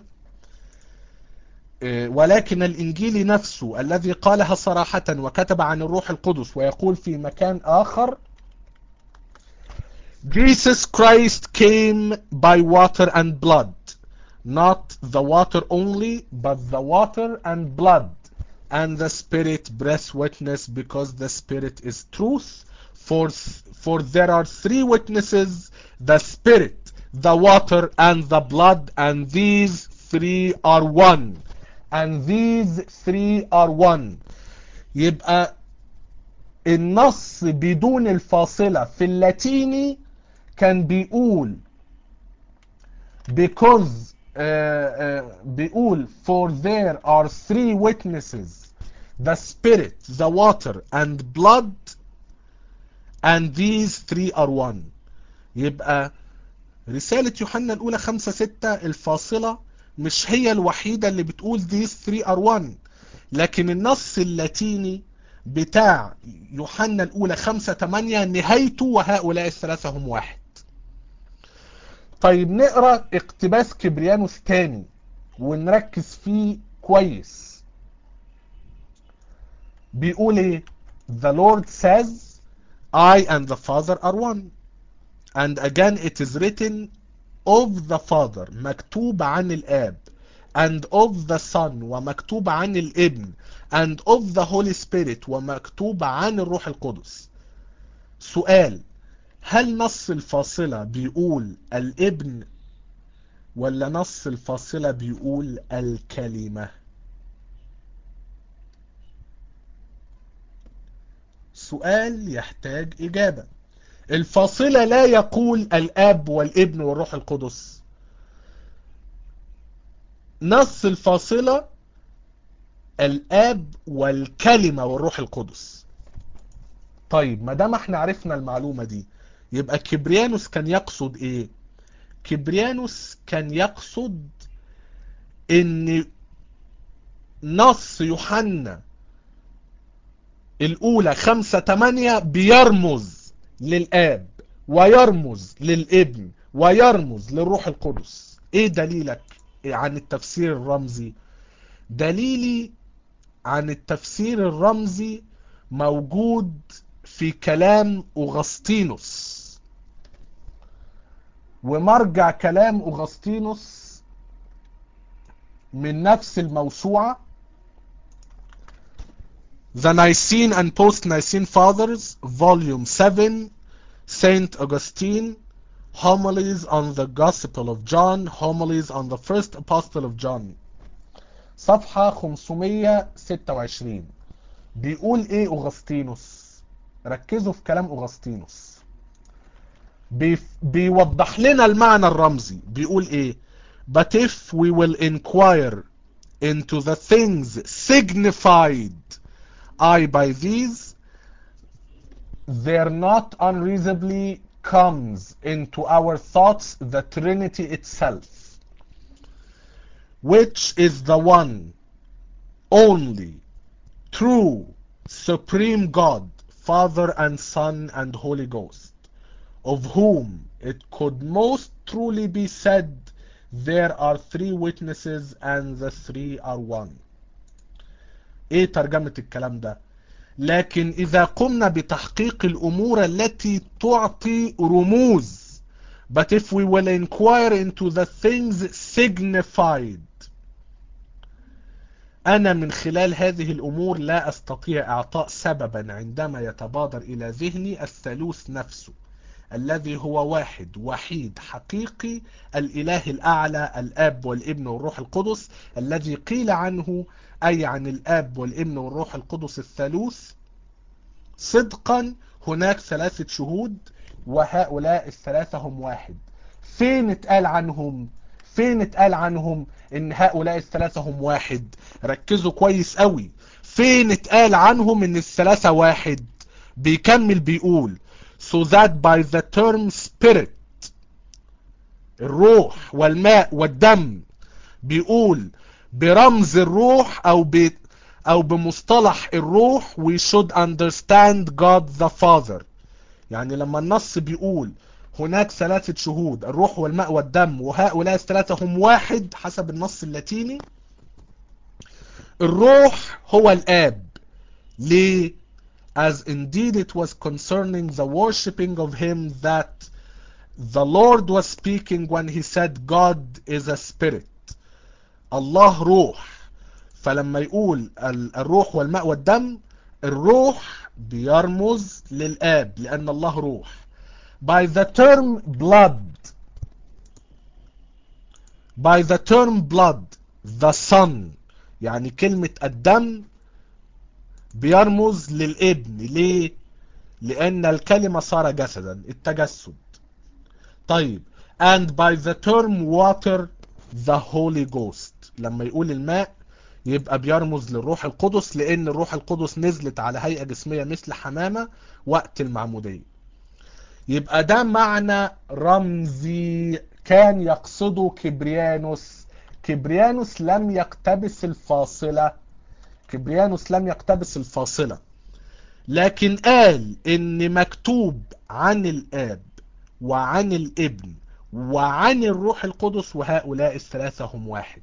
[SPEAKER 1] ولكن الإنجيلي نفسه الذي قالها صراحة وكتب عن الروح القدس ويقول في مكان آخر Jesus Christ came by water and blood not the water only but the water and blood and the spirit bears witness because the spirit is truth for for there are three witnesses the spirit the water and the blood and these three are one and these three are one يبقى النص بدون الفاصلة في اللاتيني كان بيقول because uh, uh, بيقول for there are three witnesses the spirit the water and blood and these three are one يبقى رسالة يوحنا الأولى خمسة ستة الفاصلة مش هي الوحيدة اللي بتقول these three are one لكن النص اللاتيني بتاع يوحنا الأولى خمسة تمانية نهايته وهؤلاء الثلاثة هم واحد طيب نقرأ اقتباس كبريانوس تاني ونركز فيه كويس بيقول ايه The Lord says I and the Father are one and again it is written of the Father مكتوب عن الآب and of the Son ومكتوب عن الابن and of the Holy Spirit ومكتوب عن الروح القدس سؤال هل نص الفاصلة بيقول الابن ولا نص الفاصلة بيقول الكلمة سؤال يحتاج إجابة الفاصلة لا يقول الآب والابن والروح القدس نص الفاصلة الآب والكلمة والروح القدس طيب ما دام احنا عرفنا المعلومة دي يبقى كبريانوس كان يقصد ايه كبريانوس كان يقصد ان نص يوحنا الاولى خمسة تمانية بيرمز للاب ويرمز للابن ويرمز للروح القدس ايه دليلك عن التفسير الرمزي دليلي عن التفسير الرمزي موجود في كلام أغسطينوس ومرجع كلام أغسطينوس من نفس الموسوعة The Nicene and Post-Nicene Fathers Volume 7 Saint Augustine Homilies on the Gospel of John Homilies on the First Apostle of John صفحة 526 بيقول ايه أغسطينوس ركزوا في كلام أغسطينوس بي بيوضح لنا المعنى الرمزي بيقول ايه but if we will inquire into the things signified I by these there not unreasonably comes into our thoughts the Trinity itself which is the one only true supreme God Father and Son and Holy Ghost of whom it could most truly be said there are three witnesses and the three are one ايه ترجمة الكلام ده لكن اذا قمنا بتحقيق الامور التي تعطي رموز but if we will inquire into the things signified أنا من خلال هذه الأمور لا أستطيع إعطاء سببا عندما يتبادر إلى ذهني الثالوث نفسه الذي هو واحد وحيد حقيقي الإله الأعلى الآب والابن والروح القدس الذي قيل عنه أي عن الآب والابن والروح القدس الثالوث صدقا هناك ثلاثة شهود وهؤلاء الثلاثة هم واحد فين اتقال عنهم فين اتقال عنهم ان هؤلاء الثلاثة هم واحد ركزوا كويس قوي فين اتقال عنهم ان الثلاثة واحد بيكمل بيقول so that by the term spirit الروح والماء والدم بيقول برمز الروح او ب او بمصطلح الروح we should understand God the Father يعني لما النص بيقول هناك ثلاثة شهود الروح والماء والدم وهؤلاء الثلاثة هم واحد حسب النص اللاتيني الروح هو الآب ليه as indeed it was concerning the worshipping of him that the Lord was speaking when he said God is a spirit الله روح فلما يقول الروح والماء والدم الروح بيرمز للآب لأن الله روح by the term blood by the term blood the son يعني كلمة الدم بيرمز للابن ليه لأن الكلمة صار جسدا التجسد طيب and by the term water the Holy Ghost لما يقول الماء يبقى بيرمز للروح القدس لأن الروح القدس نزلت على هيئة جسمية مثل حمامة وقت المعمودية يبقى ده معنى رمزي كان يقصده كبريانوس كبريانوس لم يقتبس الفاصلة كبريانوس لم يقتبس الفاصلة لكن قال ان مكتوب عن الاب وعن الابن وعن الروح القدس وهؤلاء الثلاثة هم واحد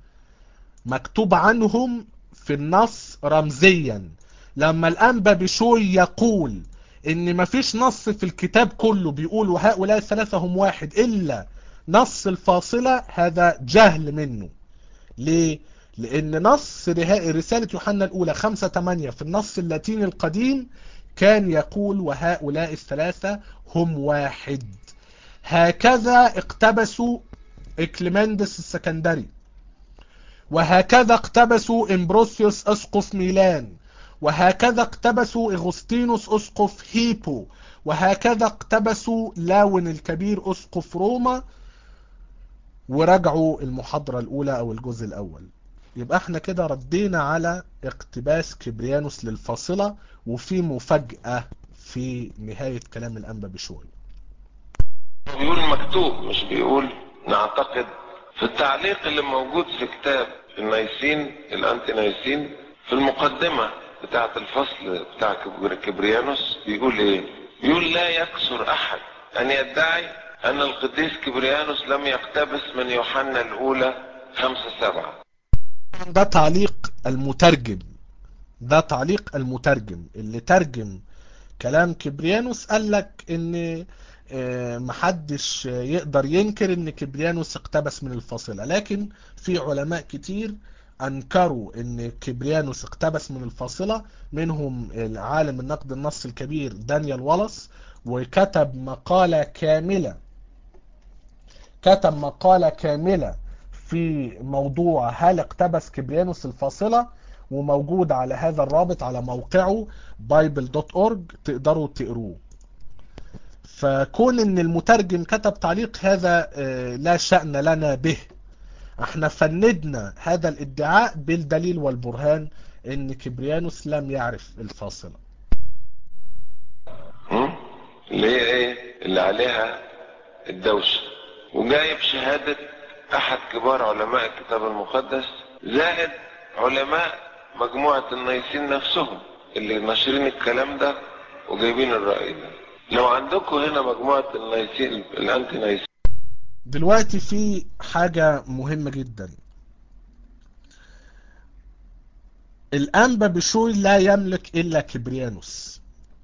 [SPEAKER 1] مكتوب عنهم في النص رمزيا لما الانبا بشوي يقول ان مفيش نص في الكتاب كله بيقول وهؤلاء الثلاثة هم واحد الا نص الفاصلة هذا جهل منه ليه لان نص رسالة يوحنا الاولى 5 8 في النص اللاتيني القديم كان يقول وهؤلاء الثلاثة هم واحد هكذا اقتبسوا اكليمندس السكندري وهكذا اقتبسوا امبروسيوس اسقف ميلان وهكذا اقتبسوا اغسطينوس اسقف هيبو وهكذا اقتبسوا لاون الكبير اسقف روما ورجعوا المحاضرة الاولى او الجزء الاول يبقى احنا كده ردينا على اقتباس كبريانوس للفاصلة وفي مفاجأة في نهاية كلام الانبا بشوي
[SPEAKER 3] بيقول مكتوب مش بيقول نعتقد في التعليق اللي موجود في كتاب النايسين الانتي نايسين في المقدمة بتاعة الفصل بتاع كبريانوس بيقول ايه بيقول لا يكسر احد ان يدعي ان القديس كبريانوس لم يقتبس من يوحنا الاولى خمسة سبعة
[SPEAKER 1] ده تعليق المترجم ده تعليق المترجم اللي ترجم كلام كبريانوس قال لك ان محدش يقدر ينكر ان كبريانوس اقتبس من الفاصلة لكن في علماء كتير انكروا ان كبريانوس اقتبس من الفاصلة منهم عالم النقد النص الكبير دانيال والاس وكتب مقالة كاملة كتب مقالة كاملة في موضوع هل اقتبس كبريانوس الفاصلة وموجود على هذا الرابط على موقعه bible.org تقدروا تقروه فكون ان المترجم كتب تعليق هذا لا شأن لنا به احنا فندنا هذا الادعاء بالدليل والبرهان ان كبريانوس لم يعرف الفاصلة
[SPEAKER 3] اللي هي ايه اللي عليها الدوشة وجايب شهادة احد كبار علماء الكتاب المقدس زائد علماء مجموعة النايسين نفسهم اللي ناشرين الكلام ده وجايبين الرأي ده لو عندكم هنا مجموعة النايسين الانتي نايسين
[SPEAKER 1] دلوقتي في حاجة مهمة جدا الانبا بشوي لا يملك الا كبريانوس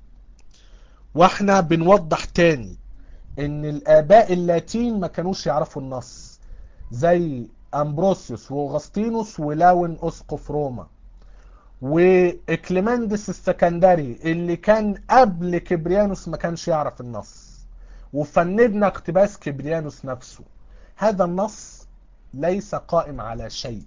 [SPEAKER 1] واحنا بنوضح تاني ان الاباء اللاتين ما كانوش يعرفوا النص زي امبروسيوس واغسطينوس ولاون اسقف روما واكليمندس السكندري اللي كان قبل كبريانوس ما كانش يعرف النص وفندنا اقتباس كبريانوس نفسه هذا النص ليس قائم على شيء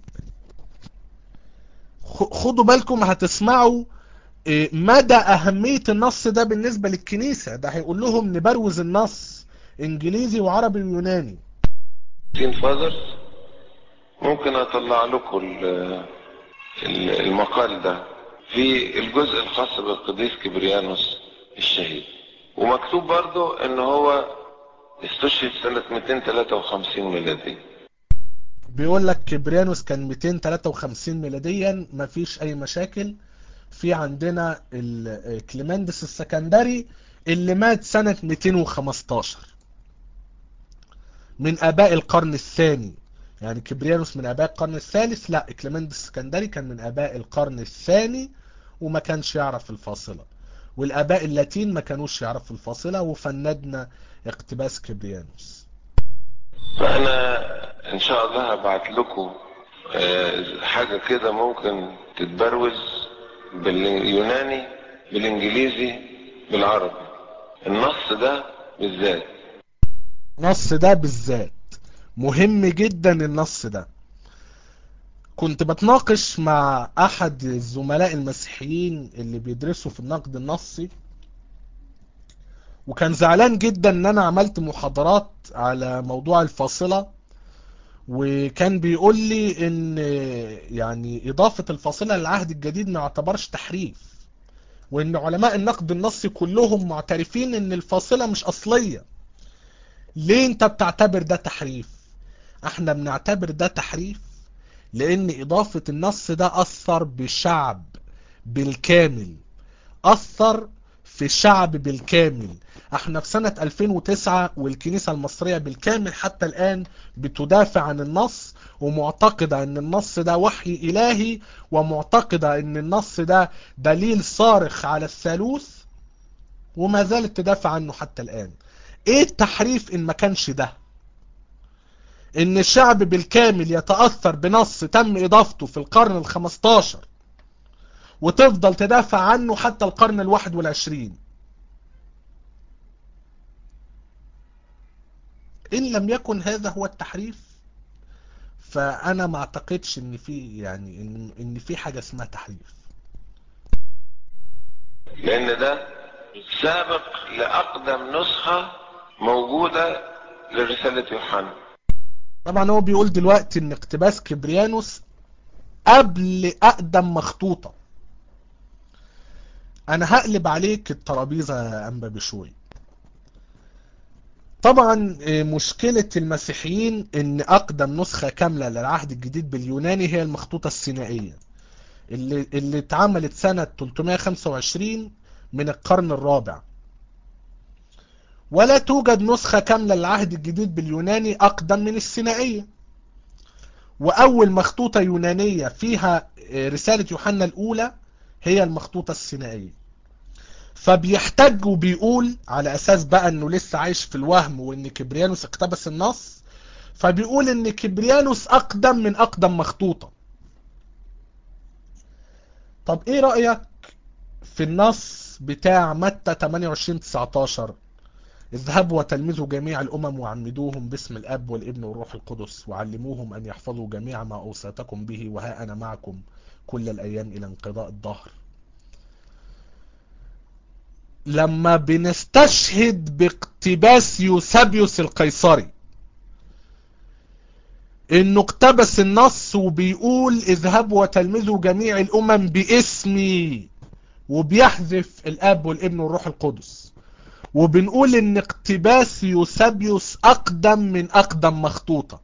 [SPEAKER 1] خدوا بالكم هتسمعوا مدى أهمية النص ده بالنسبة للكنيسة ده هيقول لهم نبروز النص انجليزي وعربي ويوناني
[SPEAKER 3] فاذرز ممكن اطلع لكم المقال ده في الجزء الخاص بالقديس كبريانوس الشهيد ومكتوب برضو ان هو استشهد سنة 253 ميلادية
[SPEAKER 1] بيقول لك كبريانوس كان 253 ميلاديا مفيش اي مشاكل في عندنا كليمندس السكندري اللي مات سنة 215 من اباء القرن الثاني يعني كبريانوس من اباء القرن الثالث لا كليمندس السكندري كان من اباء القرن الثاني وما كانش يعرف الفاصلة والاباء اللاتين ما كانوش يعرفوا الفاصلة وفندنا اقتباس كبريانوس
[SPEAKER 3] فانا ان شاء الله هبعت لكم آه، حاجة كده ممكن تتبروز باليوناني بالانجليزي بالعربي النص ده بالذات
[SPEAKER 1] النص ده بالذات مهم جدا النص ده كنت بتناقش مع احد الزملاء المسيحيين اللي بيدرسوا في النقد النصي وكان زعلان جدا ان انا عملت محاضرات على موضوع الفاصلة وكان بيقول لي ان يعني اضافة الفاصلة للعهد الجديد ما يعتبرش تحريف وان علماء النقد النصي كلهم معترفين ان الفاصلة مش اصلية ليه انت بتعتبر ده تحريف احنا بنعتبر ده تحريف لان اضافة النص ده اثر بالشعب بالكامل اثر في الشعب بالكامل احنا في سنة 2009 والكنيسة المصرية بالكامل حتى الان بتدافع عن النص ومعتقدة ان النص ده وحي الهي ومعتقدة ان النص ده دليل صارخ على الثالوث وما زالت تدافع عنه حتى الان ايه التحريف ان ما كانش ده ان الشعب بالكامل يتأثر بنص تم اضافته في القرن الخمستاشر وتفضل تدافع عنه حتى القرن الواحد والعشرين ان لم يكن هذا هو التحريف فانا ما اعتقدش ان في يعني ان, إن في حاجة اسمها تحريف
[SPEAKER 3] لان ده سابق لاقدم نسخة موجودة لرسالة يوحنا
[SPEAKER 1] طبعا هو بيقول دلوقتي ان اقتباس كبريانوس قبل اقدم مخطوطة انا هقلب عليك الترابيزة يا انبا بشوي طبعا مشكلة المسيحيين ان اقدم نسخة كاملة للعهد الجديد باليوناني هي المخطوطة السينائية اللي, اللي اتعملت سنة 325 من القرن الرابع ولا توجد نسخة كاملة للعهد الجديد باليوناني اقدم من السينائية واول مخطوطة يونانية فيها رسالة يوحنا الاولى هي المخطوطة السينائية فبيحتج وبيقول على اساس بقى انه لسه عايش في الوهم وان كبريانوس اقتبس النص فبيقول ان كبريانوس اقدم من اقدم مخطوطة طب ايه رأيك في النص بتاع متى 28 19 اذهبوا وتلمذوا جميع الامم وعمدوهم باسم الاب والابن والروح القدس وعلموهم ان يحفظوا جميع ما اوصيتكم به وها انا معكم كل الايام الى انقضاء الدهر لما بنستشهد باقتباس يوسابيوس القيصري انه اقتبس النص وبيقول اذهبوا وتلمذوا جميع الامم باسمي وبيحذف الاب والابن والروح القدس وبنقول ان اقتباس يوسابيوس اقدم من اقدم مخطوطة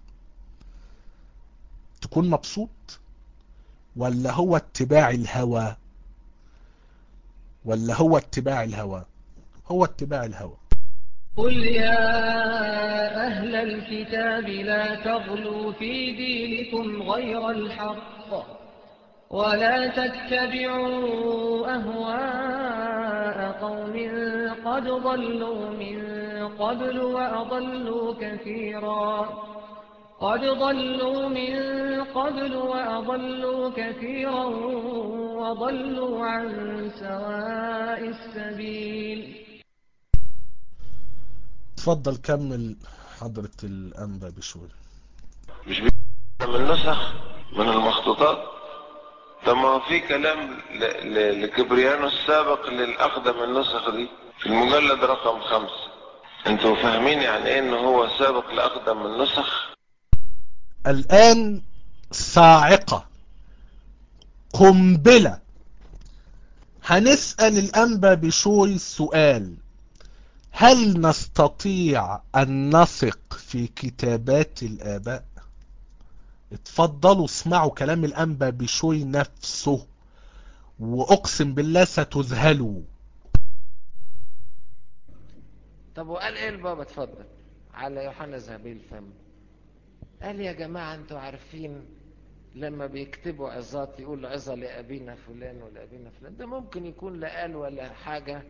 [SPEAKER 1] تكون مبسوط ولا هو اتباع الهوى ولا هو اتباع الهوى هو اتباع الهوى
[SPEAKER 2] قل يا أهل الكتاب لا تغلوا في دينكم غير الحق ولا تتبعوا أهواء قوم قد ضلوا من قبل وأضلوا كثيرا قد ضلوا من قبل وأضلوا كثيرا وضلوا عن سواء السبيل
[SPEAKER 1] اتفضل كمل حضرة الأنبا بشوي
[SPEAKER 3] مش بيتكلم من نسخ من المخطوطات طب ما هو في كلام ل- ل- لكبريانوس سابق للأقدم النسخ دي في المجلد رقم خمسة انتوا فاهمين يعني ايه ان هو سابق لأقدم النسخ
[SPEAKER 1] الآن صاعقة قنبلة هنسأل الأنبا بشوي سؤال هل نستطيع أن نثق في كتابات الآباء اتفضلوا اسمعوا كلام الأنبا بشوي نفسه وأقسم بالله ستذهلوا
[SPEAKER 4] طب وقال ايه البابا اتفضل على يوحنا ذهبي الفم قال يا جماعة انتوا عارفين لما بيكتبوا عظات يقول عظة لأبينا فلان ولأبينا فلان ده ممكن يكون لا قال ولا حاجة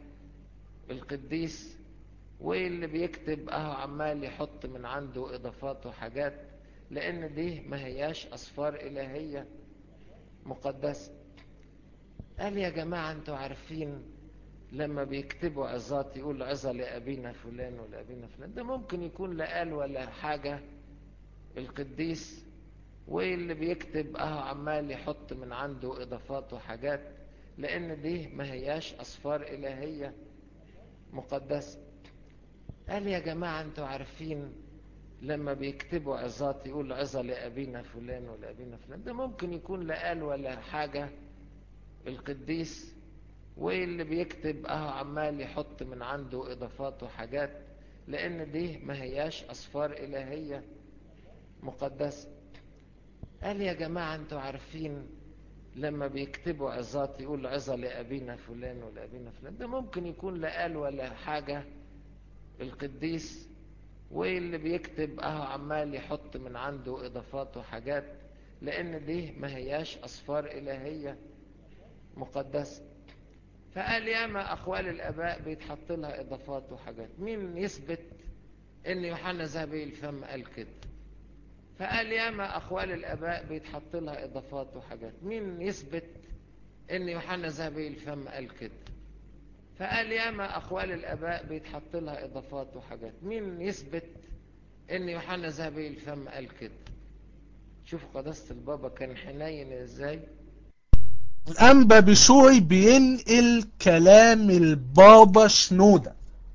[SPEAKER 4] القديس واللي بيكتب اهو عمال يحط من عنده اضافات وحاجات لأن دي ما هياش أصفار إلهية مقدسة قال يا جماعة انتوا عارفين لما بيكتبوا عظات يقولوا عظة لأبينا فلان ولأبينا فلان ده ممكن يكون لا قال ولا حاجة القديس واللي بيكتب اه عمال يحط من عنده إضافات وحاجات لأن دي ما هياش أصفار إلهية مقدسة قال يا جماعة انتوا عارفين لما بيكتبوا عظات يقولوا عظة لأبينا فلان ولأبينا فلان ده ممكن يكون لا قال ولا حاجة القديس واللي بيكتب اه عمال يحط من عنده إضافات وحاجات لأن دي ما هياش أصفار إلهية مقدسة قال يا جماعة انتوا عارفين لما بيكتبوا عظات يقولوا عظة لأبينا فلان ولأبينا فلان ده ممكن يكون لا قال ولا حاجة القديس واللي بيكتب اه عمال يحط من عنده إضافات وحاجات لأن دي ما هياش أصفار إلهية مقدسة فقال ياما أقوال الآباء بيتحط لها إضافات وحاجات مين يثبت إن يوحنا ذهبي الفم قال كده فقال ياما أقوال الآباء بيتحط لها إضافات وحاجات مين يثبت إن يوحنا ذهبي الفم قال كده فقال ياما أقوال الآباء بيتحط لها إضافات وحاجات مين يثبت إن يوحنا ذهبي الفم قال كده شوف قداسة البابا كان حنين إزاي
[SPEAKER 1] الأنبا بشوي بينقل كلام البابا شنودة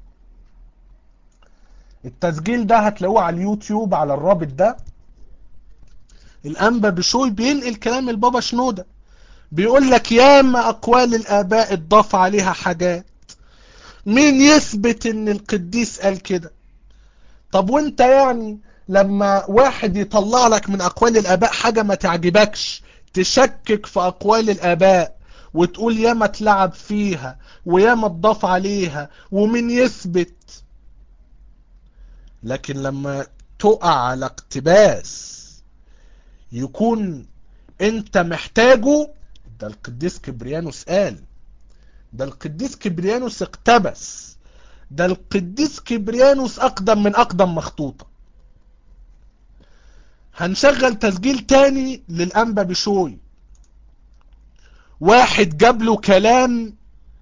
[SPEAKER 1] التسجيل ده هتلاقوه على اليوتيوب على الرابط ده الأنبا بشوي بينقل كلام البابا شنودة بيقول لك ياما أقوال الآباء اتضاف عليها حاجات مين يثبت ان القديس قال كده طب وانت يعني لما واحد يطلع لك من أقوال الآباء حاجة ما تعجبكش تشكك في أقوال الآباء وتقول ياما اتلعب فيها وياما اتضاف عليها ومين يثبت لكن لما تقع على اقتباس يكون انت محتاجه ده القديس كبريانوس قال ده القديس كبريانوس اقتبس ده القديس كبريانوس اقدم من اقدم مخطوطة هنشغل تسجيل تاني للانبا بشوي واحد جاب له كلام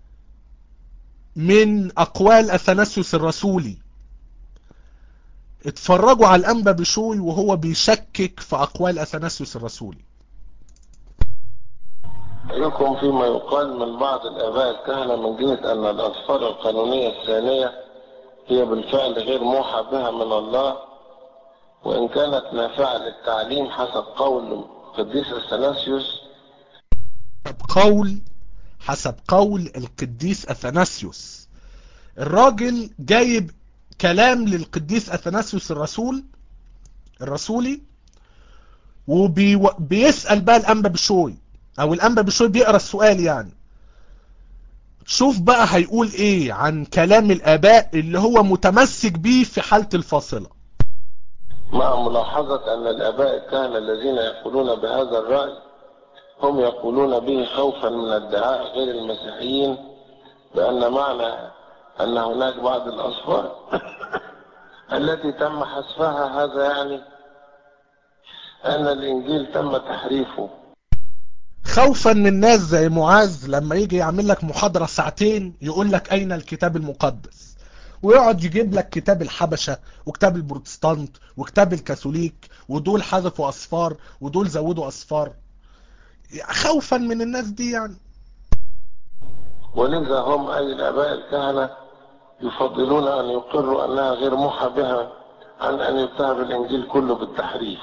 [SPEAKER 1] من اقوال اثناسيوس الرسولي اتفرجوا على الانبا بشوي وهو بيشكك في اقوال اثناسيوس الرسولي
[SPEAKER 3] لكم فيما يقال من بعض الآباء الكهنة من جهة أن الأسفار القانونية الثانية هي بالفعل غير موحى بها من الله وإن كانت نافعة للتعليم حسب قول قديس اثناسيوس
[SPEAKER 1] حسب قول حسب قول القديس اثناسيوس الراجل جايب كلام للقديس اثناسيوس الرسول الرسولي وبيسأل بقى الانبا بشوي او الانبا بشوي بيقرا السؤال يعني شوف بقى هيقول ايه عن كلام الاباء اللي هو متمسك بيه في حالة الفاصلة
[SPEAKER 3] مع ملاحظة أن الآباء الكهنة الذين يقولون بهذا الرأي هم يقولون به خوفا من ادعاء غير المسيحيين بأن معنى أن هناك بعض الأصفار التي تم حذفها هذا يعني أن الإنجيل تم تحريفه
[SPEAKER 1] خوفا من ناس زي معاذ لما يجي يعمل لك محاضرة ساعتين يقول لك اين الكتاب المقدس ويقعد يجيب لك كتاب الحبشة وكتاب البروتستانت وكتاب الكاثوليك ودول حذفوا اصفار ودول زودوا اصفار خوفا من الناس دي يعني
[SPEAKER 3] ولذا هم أي الآباء الكهنة يفضلون أن يقروا أنها غير موحى بها عن أن يتهم الإنجيل كله بالتحريف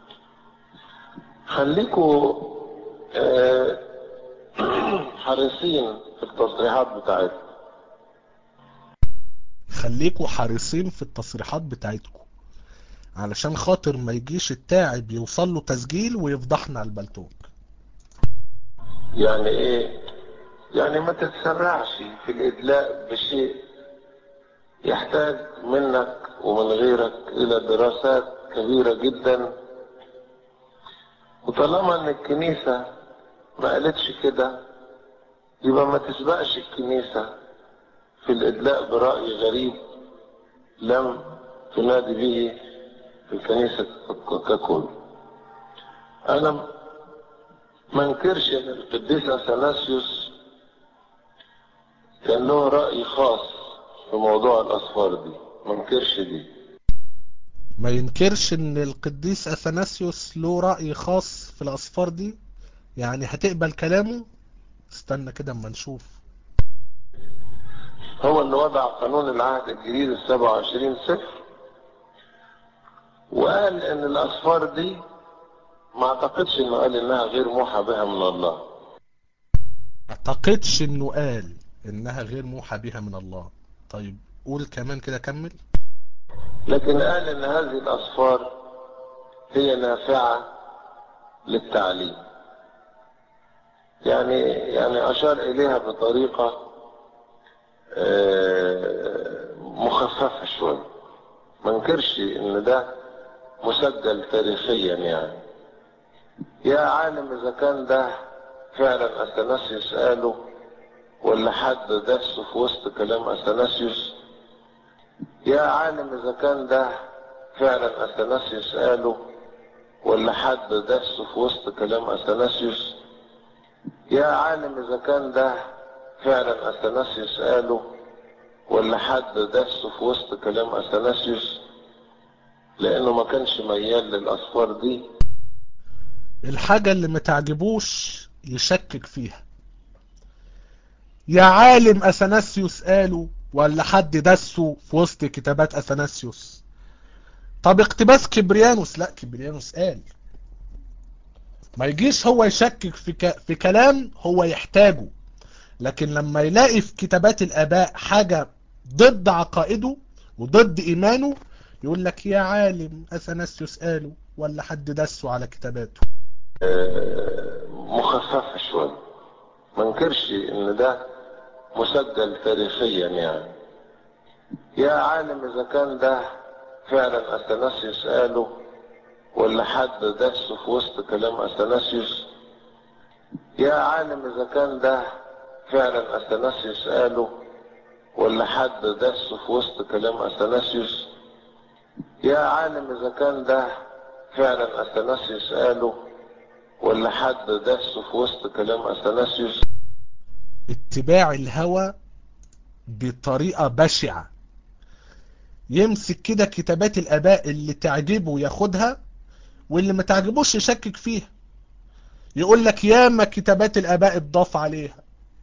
[SPEAKER 3] خليكوا آه، حريصين في التصريحات بتاعتكم
[SPEAKER 1] خليكوا حريصين في التصريحات بتاعتكم علشان خاطر ما يجيش التاعب يوصل له تسجيل ويفضحنا على البلتوك
[SPEAKER 3] يعني ايه يعني ما تتسرعش في الادلاء بشيء يحتاج منك ومن غيرك الى دراسات كبيرة جدا وطالما ان الكنيسة ما قالتش كده يبقى ما تسبقش الكنيسة في الادلاء برأي غريب لم تنادي به في الكنيسة ككل أنا ما انكرش إن القديس أثناسيوس كان له رأي خاص في موضوع الأصفار دي ما انكرش دي
[SPEAKER 1] ما ينكرش ان القديس اثناسيوس له رأي خاص في الاصفار دي يعني هتقبل كلامه استنى كده اما نشوف
[SPEAKER 3] هو اللي وضع قانون العهد الجديد ال 27 صفر وقال ان الاصفار دي ما اعتقدش انه قال انها غير موحى بها من الله
[SPEAKER 1] اعتقدش انه قال انها غير موحى بها من الله طيب قول كمان كده كمل
[SPEAKER 3] لكن قال ان هذه الاصفار هي نافعة للتعليم يعني يعني اشار اليها بطريقة آه، مخففة شوية ما انكرش ان ده مسجل تاريخيا يعني يا عالم اذا كان ده فعلا اثناسيوس قاله ولا حد دسه في وسط كلام اثناسيوس يا عالم اذا كان ده فعلا اثناسيوس قاله ولا حد دسه في وسط كلام اثناسيوس يا عالم اذا كان ده فعلا اثناسيوس قاله ولا حد دسه في وسط كلام اثناسيوس لانه ما كانش ميال للاصفار دي
[SPEAKER 1] الحاجة اللي ما تعجبوش يشكك فيها يا عالم اثناسيوس قاله ولا حد دسه في وسط كتابات اثناسيوس طب اقتباس كبريانوس لا كبريانوس قال ما يجيش هو يشكك في, ك... في كلام هو يحتاجه لكن لما يلاقي في كتابات الاباء حاجة ضد عقائده وضد ايمانه يقول لك يا عالم اثناسيوس قاله ولا حد دسه على كتاباته
[SPEAKER 3] آه، مخففة شوية ما انكرش ان ده مسجل تاريخيا يعني يا عالم اذا كان ده فعلا اثناسيوس قاله ولا حد دسه في وسط كلام اثناسيوس يا عالم اذا كان ده فعلا اثناسيوس قاله ولا حد دسه في وسط كلام اثناسيوس يا عالم اذا كان ده فعلا اثناسيوس قاله ولا حد دسه في وسط كلام اثناسيوس
[SPEAKER 1] اتباع الهوى بطريقة بشعة يمسك كده كتابات الاباء اللي تعجبه ياخدها واللي ما تعجبوش يشكك فيها يقول لك ياما كتابات الاباء اتضاف عليها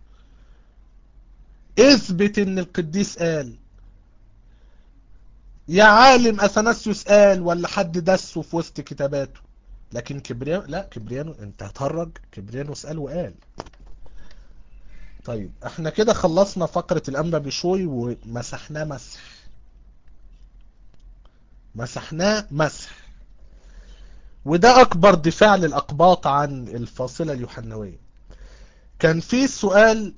[SPEAKER 1] اثبت ان القديس قال يا عالم اثناسيوس قال ولا حد دسه في وسط كتاباته لكن كبريانو لا كبريانو انت هتهرج كبريانوس قال وقال طيب احنا كده خلصنا فقرة الانبا بشوي ومسحناه مسح مسحناه مسح وده اكبر دفاع للاقباط عن الفاصلة اليوحنوية كان في سؤال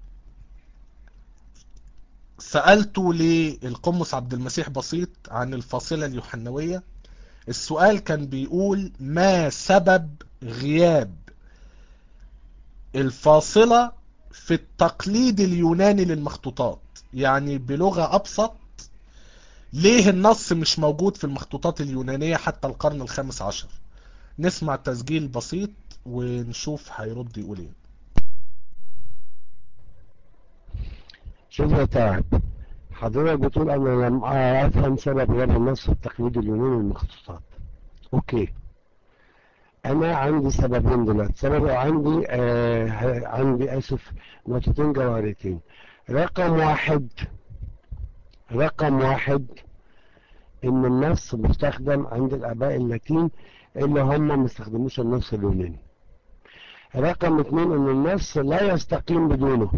[SPEAKER 1] سألته للقمص عبد المسيح بسيط عن الفاصلة اليوحنوية السؤال كان بيقول ما سبب غياب الفاصلة في التقليد اليوناني للمخطوطات يعني بلغة أبسط ليه النص مش موجود في المخطوطات اليونانية حتى القرن الخامس عشر نسمع تسجيل بسيط ونشوف هيرد يقول ايه
[SPEAKER 5] شوف يا تعب حضرتك بتقول انا لم افهم سبب غياب النص في التقليد اليوناني للمخطوطات اوكي انا عندي سببين دلوقتي سبب عندي آه عندي اسف نقطتين جوهرتين رقم واحد رقم واحد ان النص مستخدم عند الاباء اللاتين اللي هم ما استخدموش النص اليوناني رقم اتنين ان النص لا يستقيم بدونه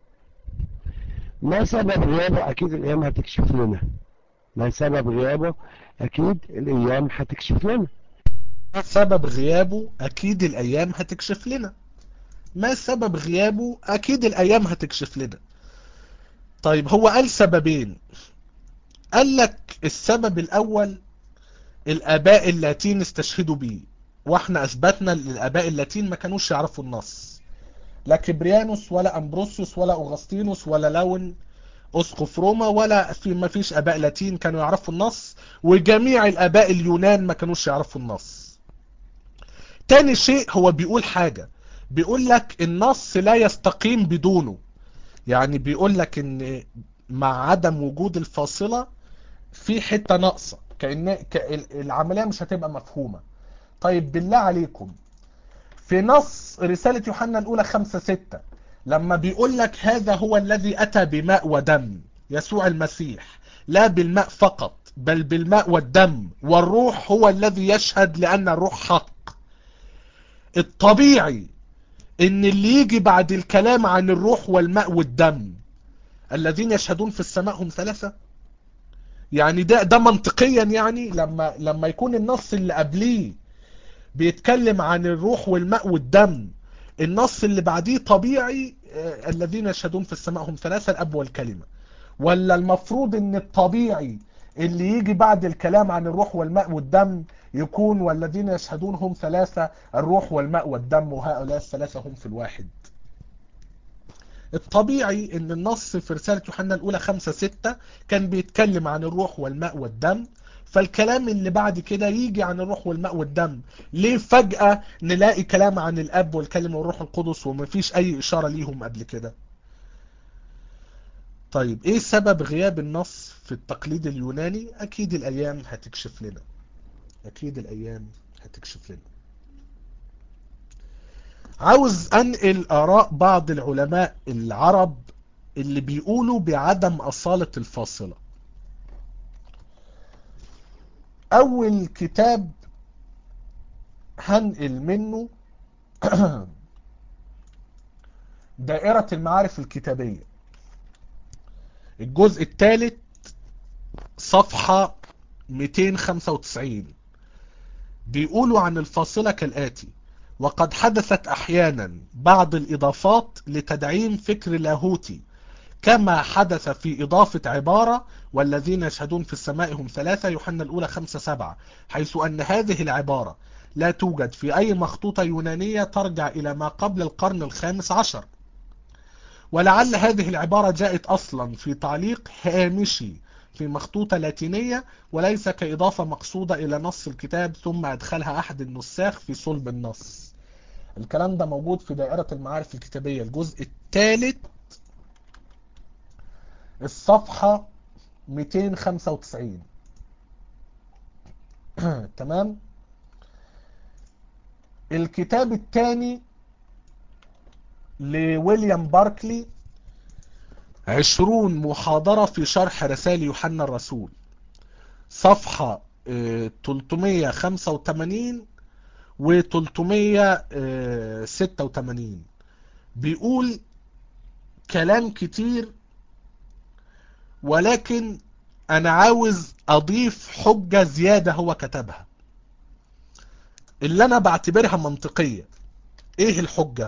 [SPEAKER 5] ما سبب غيابه اكيد الايام هتكشف لنا ما سبب غيابه اكيد الايام هتكشف لنا
[SPEAKER 1] ما سبب غيابه اكيد الايام هتكشف لنا ما سبب غيابه اكيد الايام هتكشف لنا طيب هو قال سببين قال لك السبب الاول الاباء اللاتين استشهدوا بيه واحنا اثبتنا ان الاباء اللاتين ما كانوش يعرفوا النص لا كبريانوس ولا امبروسيوس ولا اغسطينوس ولا لون اسقف روما ولا في ما فيش اباء لاتين كانوا يعرفوا النص وجميع الاباء اليونان ما كانوش يعرفوا النص تاني شيء هو بيقول حاجة بيقول لك النص لا يستقيم بدونه يعني بيقول لك ان مع عدم وجود الفاصلة في حتة ناقصة كأن العملية مش هتبقى مفهومة طيب بالله عليكم في نص رسالة يوحنا الأولى خمسة ستة لما بيقول لك هذا هو الذي أتى بماء ودم يسوع المسيح لا بالماء فقط بل بالماء والدم والروح هو الذي يشهد لأن الروح حق الطبيعي ان اللي يجي بعد الكلام عن الروح والماء والدم الذين يشهدون في السماء هم ثلاثة يعني ده ده منطقيا يعني لما لما يكون النص اللي قبليه بيتكلم عن الروح والماء والدم النص اللي بعديه طبيعي آه الذين يشهدون في السماء هم ثلاثة الأب والكلمة ولا المفروض ان الطبيعي اللي يجي بعد الكلام عن الروح والماء والدم يكون والذين يشهدون هم ثلاثة الروح والماء والدم وهؤلاء الثلاثة هم في الواحد الطبيعي ان النص في رسالة يوحنا الاولى خمسة ستة كان بيتكلم عن الروح والماء والدم فالكلام اللي بعد كده يجي عن الروح والماء والدم ليه فجأة نلاقي كلام عن الاب والكلمة والروح القدس ومفيش اي اشارة ليهم قبل كده طيب ايه سبب غياب النص في التقليد اليوناني اكيد الايام هتكشف لنا اكيد الايام هتكشف لنا عاوز انقل اراء بعض العلماء العرب اللي بيقولوا بعدم اصالة الفاصلة اول كتاب هنقل منه دائرة المعارف الكتابية الجزء الثالث صفحة 295 بيقولوا عن الفاصلة كالآتي وقد حدثت أحيانا بعض الإضافات لتدعيم فكر لاهوتي كما حدث في إضافة عبارة والذين يشهدون في السماء هم ثلاثة يوحنا الأولى خمسة سبعة حيث أن هذه العبارة لا توجد في أي مخطوطة يونانية ترجع إلى ما قبل القرن الخامس عشر ولعل هذه العبارة جاءت أصلا في تعليق هامشي في مخطوطة لاتينية وليس كإضافة مقصودة إلى نص الكتاب ثم أدخلها أحد النساخ في صلب النص الكلام ده موجود في دائرة المعارف الكتابية الجزء الثالث الصفحة 295 تمام الكتاب الثاني لويليام باركلي عشرون محاضرة في شرح رسائل يوحنا الرسول صفحة 385 و 386 بيقول كلام كتير ولكن انا عاوز اضيف حجة زيادة هو كتبها اللي انا بعتبرها منطقية ايه الحجة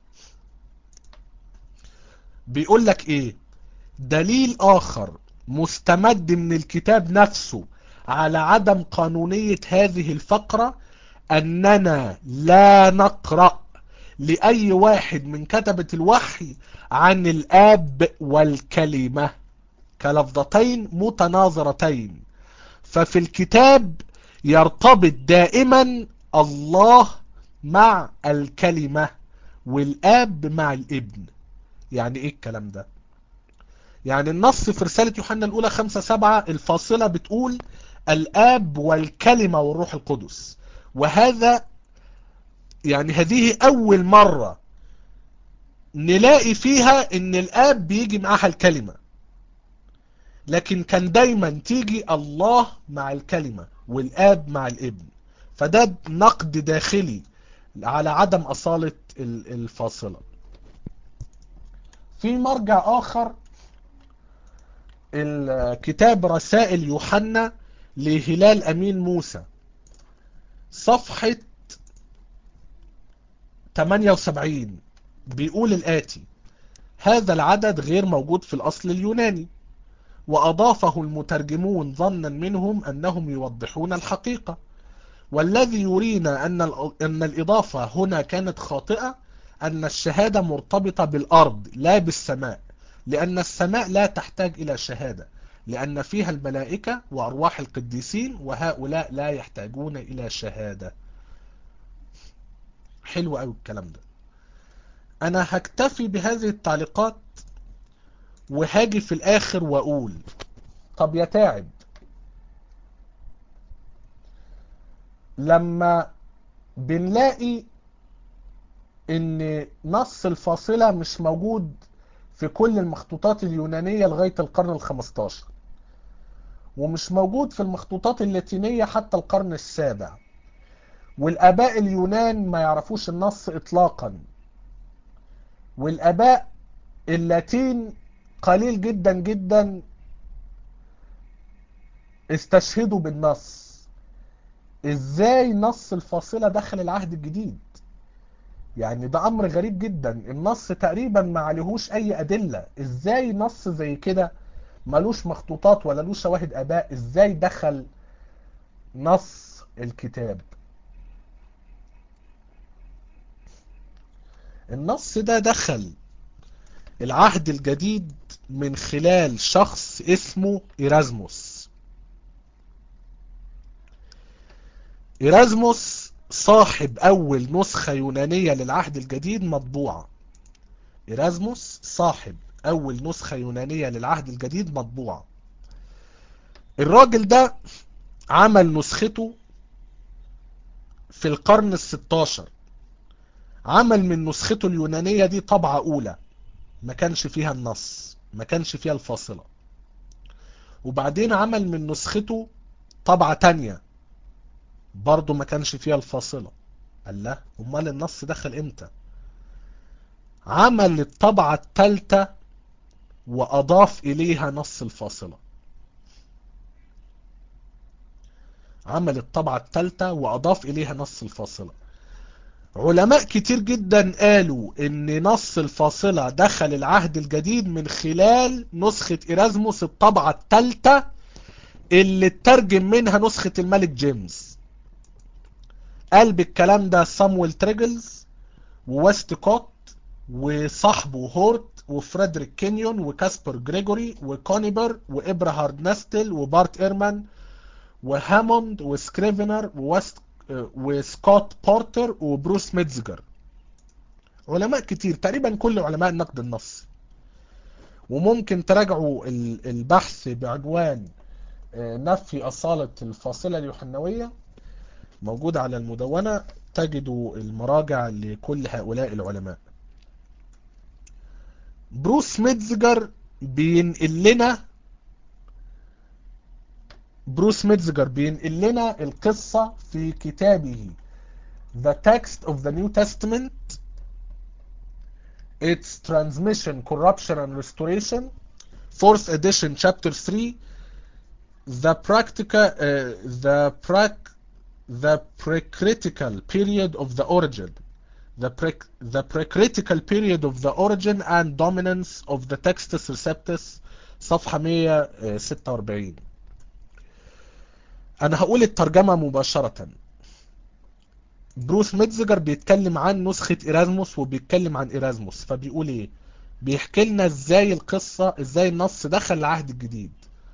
[SPEAKER 1] بيقول لك ايه دليل اخر مستمد من الكتاب نفسه على عدم قانونية هذه الفقرة اننا لا نقرأ لأي واحد من كتبة الوحي عن الآب والكلمة كلفظتين متناظرتين ففي الكتاب يرتبط دائما الله مع الكلمة والآب مع الابن يعني ايه الكلام ده يعني النص في رسالة يوحنا الأولى خمسة سبعة الفاصلة بتقول الآب والكلمة والروح القدس وهذا يعني هذه أول مرة نلاقي فيها ان الآب بيجي معاها الكلمة لكن كان دايما تيجي الله مع الكلمة والآب مع الابن فده نقد داخلي على عدم أصالة الفاصلة في مرجع آخر الكتاب رسائل يوحنا لهلال أمين موسى صفحة 78 بيقول الآتي هذا العدد غير موجود في الأصل اليوناني وأضافه المترجمون ظنا منهم أنهم يوضحون الحقيقة والذي يرينا أن, أن الإضافة هنا كانت خاطئة أن الشهادة مرتبطة بالأرض لا بالسماء لأن السماء لا تحتاج إلى شهادة لأن فيها الملائكة وأرواح القديسين وهؤلاء لا يحتاجون إلى شهادة حلو أوي الكلام ده أنا هكتفي بهذه التعليقات وهاجي في الآخر وأقول طب يا تعب لما بنلاقي ان نص الفاصلة مش موجود في كل المخطوطات اليونانية لغاية القرن الخمستاشر ومش موجود في المخطوطات اللاتينية حتى القرن السابع والآباء اليونان ما يعرفوش النص إطلاقا والآباء اللاتين قليل جدا جدا استشهدوا بالنص ازاي نص الفاصلة دخل العهد الجديد يعني ده امر غريب جدا النص تقريبا ما عليهوش اي ادلة ازاي نص زي كده ملوش مخطوطات ولا له شواهد اباء ازاي دخل نص الكتاب النص ده دخل العهد الجديد من خلال شخص اسمه إيرازموس إيرازموس صاحب أول نسخة يونانية للعهد الجديد مطبوعة إيرازموس صاحب أول نسخة يونانية للعهد الجديد مطبوعة الراجل ده عمل نسخته في القرن الستاشر عمل من نسخته اليونانية دي طبعة أولى ما كانش فيها النص ما كانش فيها الفاصلة وبعدين عمل من نسخته طبعة تانية برضه ما كانش فيها الفاصلة قال لا امال النص دخل امتى عمل الطبعة التالتة واضاف اليها نص الفاصلة عمل الطبعة التالتة واضاف اليها نص الفاصلة علماء كتير جدا قالوا ان نص الفاصلة دخل العهد الجديد من خلال نسخة إيرازموس الطبعة التالتة اللي اترجم منها نسخة الملك جيمس قال بالكلام ده سامويل تريجلز وويست كوت وصاحبه هورت وفريدريك كينيون وكاسبر جريجوري وكونيبر وإبراهارد نستل وبارت إيرمان وهاموند وسكريفنر وويست وسكوت بورتر وبروس ميتزجر علماء كتير تقريبا كل علماء النقد النصي وممكن تراجعوا البحث بعنوان نفي أصالة الفاصلة اليوحنوية موجود على المدونة تجدوا المراجع لكل هؤلاء العلماء بروس ميتزجر بينقل لنا بروس ميتزجر بينقل لنا القصة في كتابه The Text of the New Testament Its Transmission, Corruption and Restoration 4th edition chapter 3 The practical uh, the prac the precritical period of the origin the pre the precritical period of the origin and dominance of the Textus Receptus صفحة 146 انا هقول الترجمة مباشرة بروس ميتزجر بيتكلم عن نسخة إيرازموس وبيتكلم عن إيرازموس فبيقول ايه بيحكي لنا ازاي القصة ازاي النص دخل العهد الجديد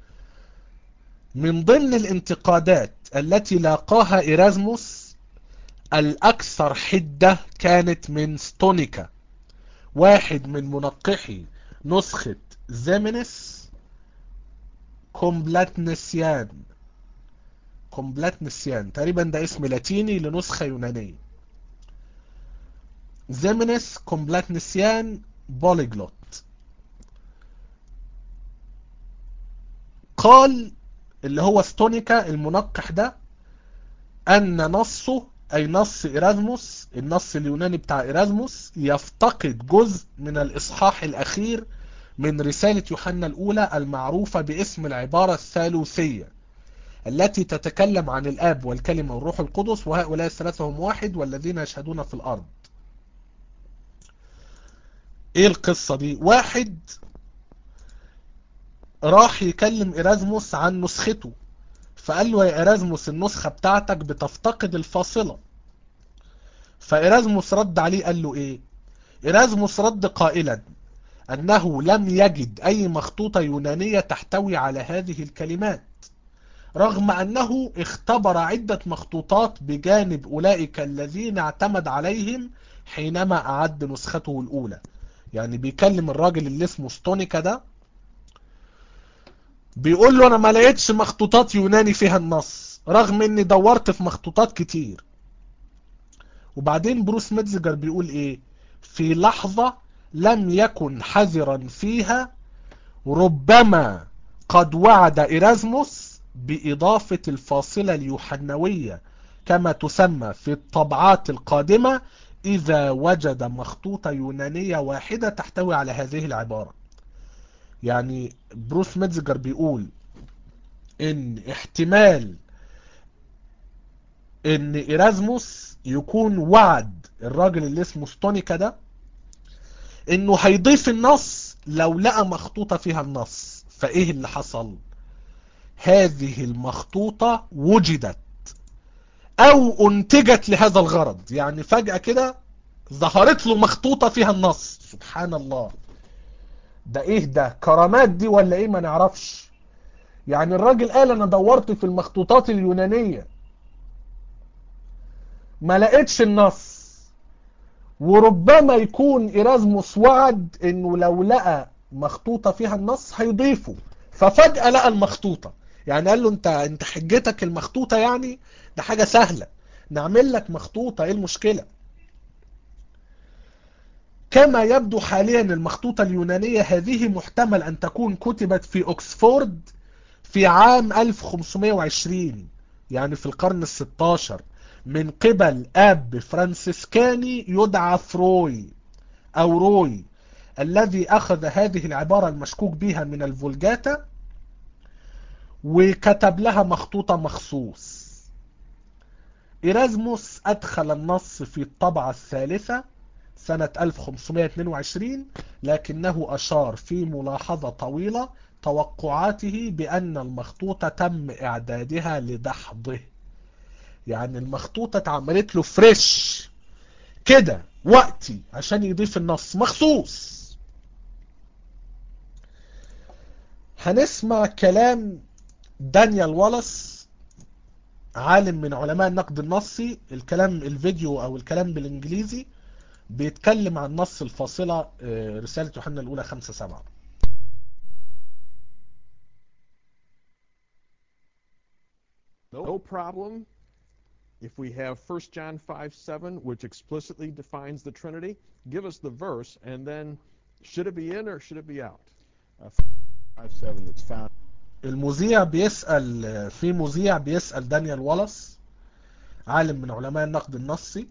[SPEAKER 1] من ضمن الانتقادات التي لاقاها إيرازموس الأكثر حدة كانت من ستونيكا واحد من منقحي نسخة زيمينس كومبلاتنسيان كومبلاتنسيان تقريبا ده اسم لاتيني لنسخة يونانية زيمينس كومبلاتنسيان بوليجلوت قال اللي هو ستونيكا المنقح ده ان نصه اي نص ايرازموس النص اليوناني بتاع ايرازموس يفتقد جزء من الاصحاح الاخير من رسالة يوحنا الاولى المعروفة باسم العبارة الثالوثية التي تتكلم عن الاب والكلمة والروح القدس وهؤلاء الثلاثة هم واحد والذين يشهدون في الارض ايه القصة دي واحد راح يكلم إيرازموس عن نسخته فقال له يا إيرازموس النسخة بتاعتك بتفتقد الفاصلة فإيرازموس رد عليه قال له إيه إيرازموس رد قائلا أنه لم يجد أي مخطوطة يونانية تحتوي على هذه الكلمات رغم أنه اختبر عدة مخطوطات بجانب أولئك الذين اعتمد عليهم حينما أعد نسخته الأولى يعني بيكلم الراجل اللي اسمه ستونيكا ده بيقول له أنا ما لقيتش مخطوطات يوناني فيها النص رغم أني دورت في مخطوطات كتير وبعدين بروس ميتزجر بيقول إيه في لحظة لم يكن حذرا فيها ربما قد وعد إيرازموس بإضافة الفاصلة اليوحنوية كما تسمى في الطبعات القادمة إذا وجد مخطوطة يونانية واحدة تحتوي على هذه العبارة يعني بروس ميتزجر بيقول إن احتمال إن إيرازموس يكون وعد الراجل اللي اسمه ستونيكا ده إنه هيضيف النص لو لقى مخطوطة فيها النص فإيه اللي حصل؟ هذه المخطوطة وجدت او انتجت لهذا الغرض يعني فجأة كده ظهرت له مخطوطة فيها النص سبحان الله ده ايه ده كرامات دي ولا ايه ما نعرفش يعني الراجل قال انا دورت في المخطوطات اليونانية ما لقيتش النص وربما يكون إيرازموس وعد انه لو لقى مخطوطة فيها النص هيضيفه ففجأة لقى المخطوطة يعني قال له انت انت حجتك المخطوطة يعني ده حاجة سهلة نعمل لك مخطوطة ايه المشكلة كما يبدو حاليا المخطوطة اليونانية هذه محتمل ان تكون كتبت في اوكسفورد في عام 1520 يعني في القرن الستاشر من قبل اب فرانسيسكاني يدعى فروي او روي الذي اخذ هذه العبارة المشكوك بها من الفولجاتا وكتب لها مخطوطة مخصوص إيرازموس أدخل النص في الطبعة الثالثة سنة 1522 لكنه أشار في ملاحظة طويلة توقعاته بأن المخطوطة تم إعدادها لدحضه يعني المخطوطة اتعملت له فريش كده وقتي عشان يضيف النص مخصوص هنسمع كلام دانيال والاس عالم من علماء النقد النصي الكلام الفيديو او الكلام بالانجليزي بيتكلم عن نص الفاصلة رسالة يوحنا الاولى خمسة سبعة
[SPEAKER 6] No problem if we have 1 John 5 7, which explicitly defines the Trinity. Give us the verse, and then should it be in or should it be out?
[SPEAKER 7] Uh, 5 7 that's found
[SPEAKER 1] المذيع بيسأل في مذيع بيسأل دانيال والاس عالم من علماء النقد النصي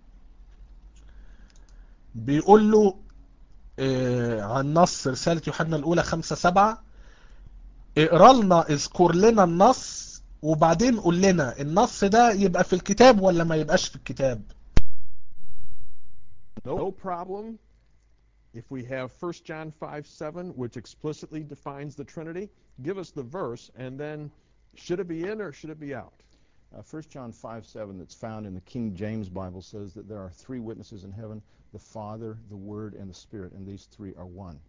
[SPEAKER 1] بيقول له آه، عن نص رسالة يوحنا الأولى خمسة سبعة اقرا لنا اذكر لنا النص وبعدين قول لنا النص ده يبقى في الكتاب ولا ما يبقاش في الكتاب
[SPEAKER 6] No problem if we have 1 John 5 7, which explicitly defines the Trinity. Give us the verse, and then should it be in or should it be out?
[SPEAKER 7] uh, 1 John 5 7 that's found in the King James Bible says that there are three witnesses in heaven the Father, the Word, and the Spirit, and these three are one.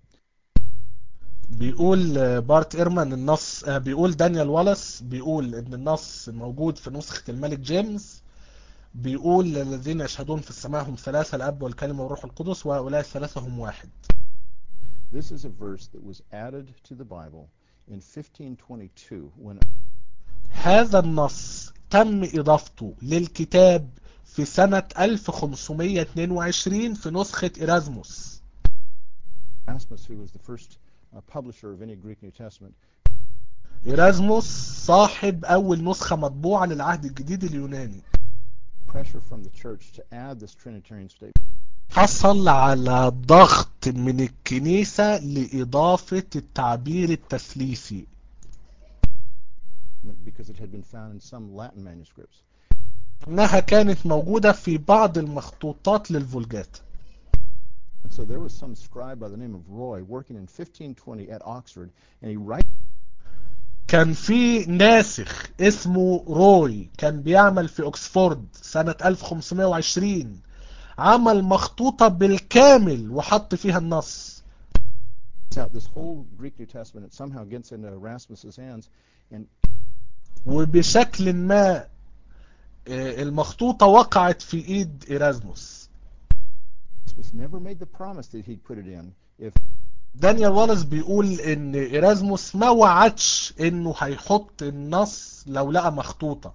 [SPEAKER 1] بيقول آه، بارت ايرمان النص آه، بيقول دانيال والاس بيقول ان النص موجود في نسخة الملك جيمس بيقول الذين يشهدون في السماء هم ثلاثة الأب والكلمة والروح القدس وهؤلاء الثلاثة هم واحد
[SPEAKER 7] This is a verse that was added to the Bible in 1522 when
[SPEAKER 1] هذا النص تم إضافته للكتاب في سنة 1522 في نسخة إيرازموس
[SPEAKER 7] Erasmus, who was the first uh, publisher of any Greek New Testament,
[SPEAKER 1] إيرازموس صاحب أول نسخة مطبوعة للعهد الجديد اليوناني
[SPEAKER 7] pressure from the church to add this Trinitarian statement.
[SPEAKER 1] حصل على ضغط من الكنيسة لإضافة التعبير التثليثي
[SPEAKER 7] because it had been found in some Latin manuscripts.
[SPEAKER 1] إنها كانت موجودة في بعض المخطوطات للفولجات
[SPEAKER 7] And so there was some scribe by the name of Roy working in 1520 at Oxford, and he writes
[SPEAKER 1] كان في ناسخ اسمه روي كان بيعمل في اوكسفورد سنة 1520 عمل مخطوطة بالكامل وحط فيها النص
[SPEAKER 7] out this whole Greek New Testament. It somehow gets into Erasmus's hands, and
[SPEAKER 1] وبشكل ما آه، المخطوطة وقعت في ايد ايرازموس
[SPEAKER 7] Erasmus never made the promise that he'd put it in if
[SPEAKER 1] دانيال والس بيقول ان ايرازموس ما وعدش انه هيحط النص لو لقى مخطوطة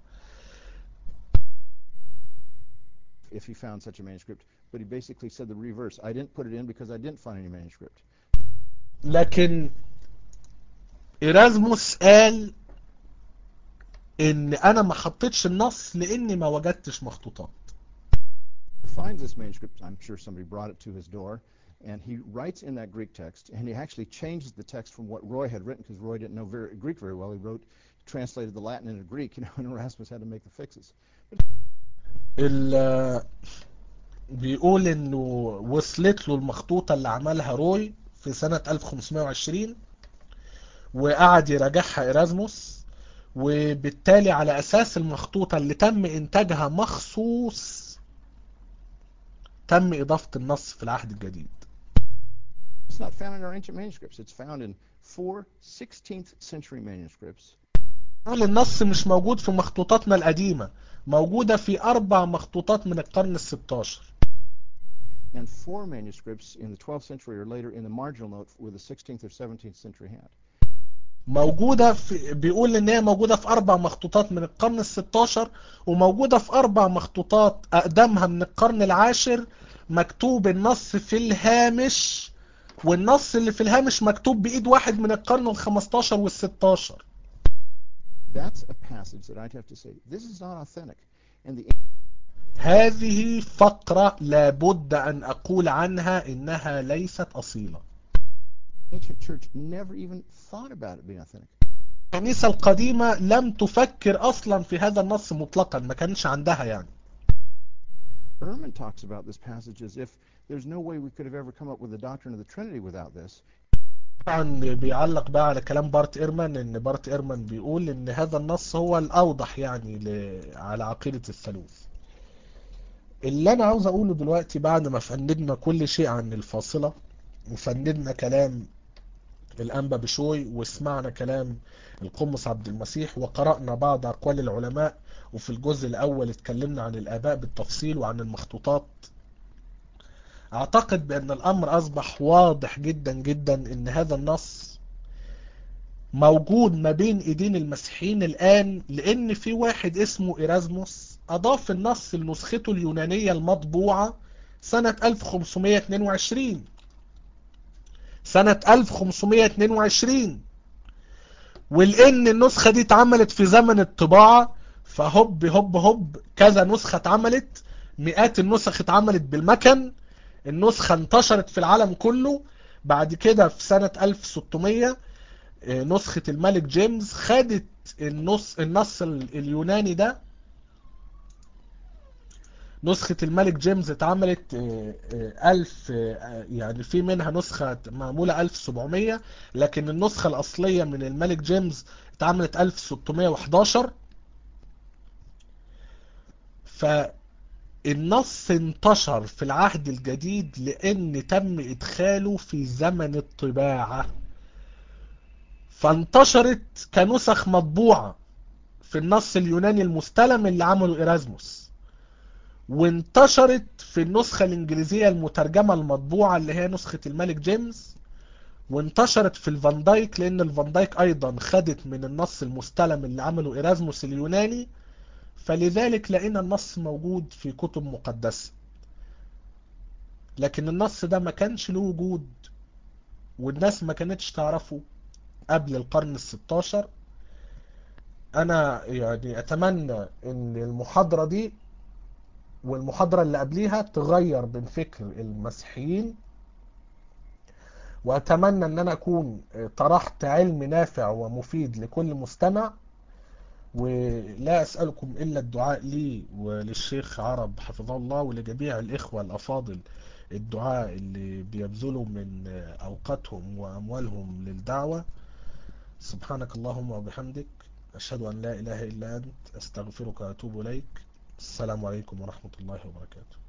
[SPEAKER 7] if he found such a manuscript, but he basically said the reverse. I didn't put it in because I didn't find any manuscript.
[SPEAKER 1] لكن ايرازموس قال ان انا ما حطيتش النص لاني ما وجدتش مخطوطات
[SPEAKER 7] He finds this manuscript. I'm sure somebody brought it to his door, and he writes in that Greek text, and he actually changes the text from what Roy had written because Roy didn't know very, Greek very well. He wrote, translated the Latin into Greek, you know, and Erasmus had to make the fixes.
[SPEAKER 1] ال- بيقول انه وصلت له المخطوطة اللي عملها روي في سنة 1520 وقعد يراجعها ايرازموس وبالتالي على اساس المخطوطة اللي تم انتاجها مخصوص تم اضافة النص في العهد الجديد
[SPEAKER 7] It's not found in our ancient manuscripts. It's found in four 16th century manuscripts
[SPEAKER 1] قال النص مش موجود في مخطوطاتنا القديمة موجودة في أربع مخطوطات من القرن الستاشر
[SPEAKER 7] and four manuscripts in the 12th century or later in the marginal note with a 16th or 17th century hand.
[SPEAKER 1] موجودة في بيقول إن هي موجودة في أربع مخطوطات من القرن الستاشر وموجودة في أربع مخطوطات أقدمها من القرن العاشر مكتوب النص في الهامش والنص اللي في الهامش مكتوب بإيد واحد من القرن الخمستاشر والستاشر
[SPEAKER 7] That's a passage that I'd have to say, this is not authentic. And the
[SPEAKER 1] هذه فقرة لابد أن أقول عنها إنها ليست أصيلة
[SPEAKER 7] ancient church never even thought about it being authentic.
[SPEAKER 1] الكنيسة القديمة لم تفكر أصلا في هذا النص مطلقا ما كانش عندها يعني
[SPEAKER 7] Ehrman talks about this passage as if there's no way we could have ever come up with the doctrine of the Trinity without this.
[SPEAKER 1] طبعا بيعلق بقى على كلام بارت إيرمان إن بارت إيرمان بيقول إن هذا النص هو الأوضح يعني ل... على عقيدة الثالوث اللي أنا عاوز أقوله دلوقتي بعد ما فندنا كل شيء عن الفاصلة وفندنا كلام الأنبا بشوي وسمعنا كلام القمص عبد المسيح وقرأنا بعض أقوال العلماء وفي الجزء الأول اتكلمنا عن الآباء بالتفصيل وعن المخطوطات أعتقد بأن الأمر أصبح واضح جدا جدا أن هذا النص موجود ما بين ايدين المسيحيين الآن لأن في واحد اسمه إيرازموس أضاف النص لنسخته اليونانية المطبوعة سنة 1522 سنة 1522 ولأن النسخة دي اتعملت في زمن الطباعة فهوب هوب هوب كذا نسخة اتعملت مئات النسخ اتعملت بالمكن النسخة انتشرت في العالم كله بعد كده في سنة 1600 آه، نسخة الملك جيمس خدت النص النص ال- اليوناني ده نسخة الملك جيمس اتعملت آه، آه، ألف آه، يعني في منها نسخة معمولة 1700 لكن النسخة الأصلية من الملك جيمس اتعملت 1611 فالنص انتشر في العهد الجديد لأن تم إدخاله في زمن الطباعة فانتشرت كنسخ مطبوعة في النص اليوناني المستلم اللي عمله إيرازموس وانتشرت في النسخة الإنجليزية المترجمة المطبوعة اللي هي نسخة الملك جيمس وانتشرت في الفان دايك لأن الفان دايك أيضا خدت من النص المستلم اللي عمله إيرازموس اليوناني فلذلك لقينا النص موجود في كتب مقدسة لكن النص ده ما كانش له وجود والناس ما كانتش تعرفه قبل القرن الستاشر انا يعني اتمنى ان المحاضرة دي والمحاضرة اللي قبليها تغير من فكر المسيحيين واتمنى ان انا اكون طرحت علم نافع ومفيد لكل مستمع ولا اسألكم الا الدعاء لي وللشيخ عرب حفظه الله ولجميع الاخوة الافاضل الدعاء اللي بيبذلوا من اوقاتهم واموالهم للدعوة سبحانك اللهم وبحمدك أشهد أن لا إله إلا أنت أستغفرك وأتوب إليك السلام عليكم ورحمة الله وبركاته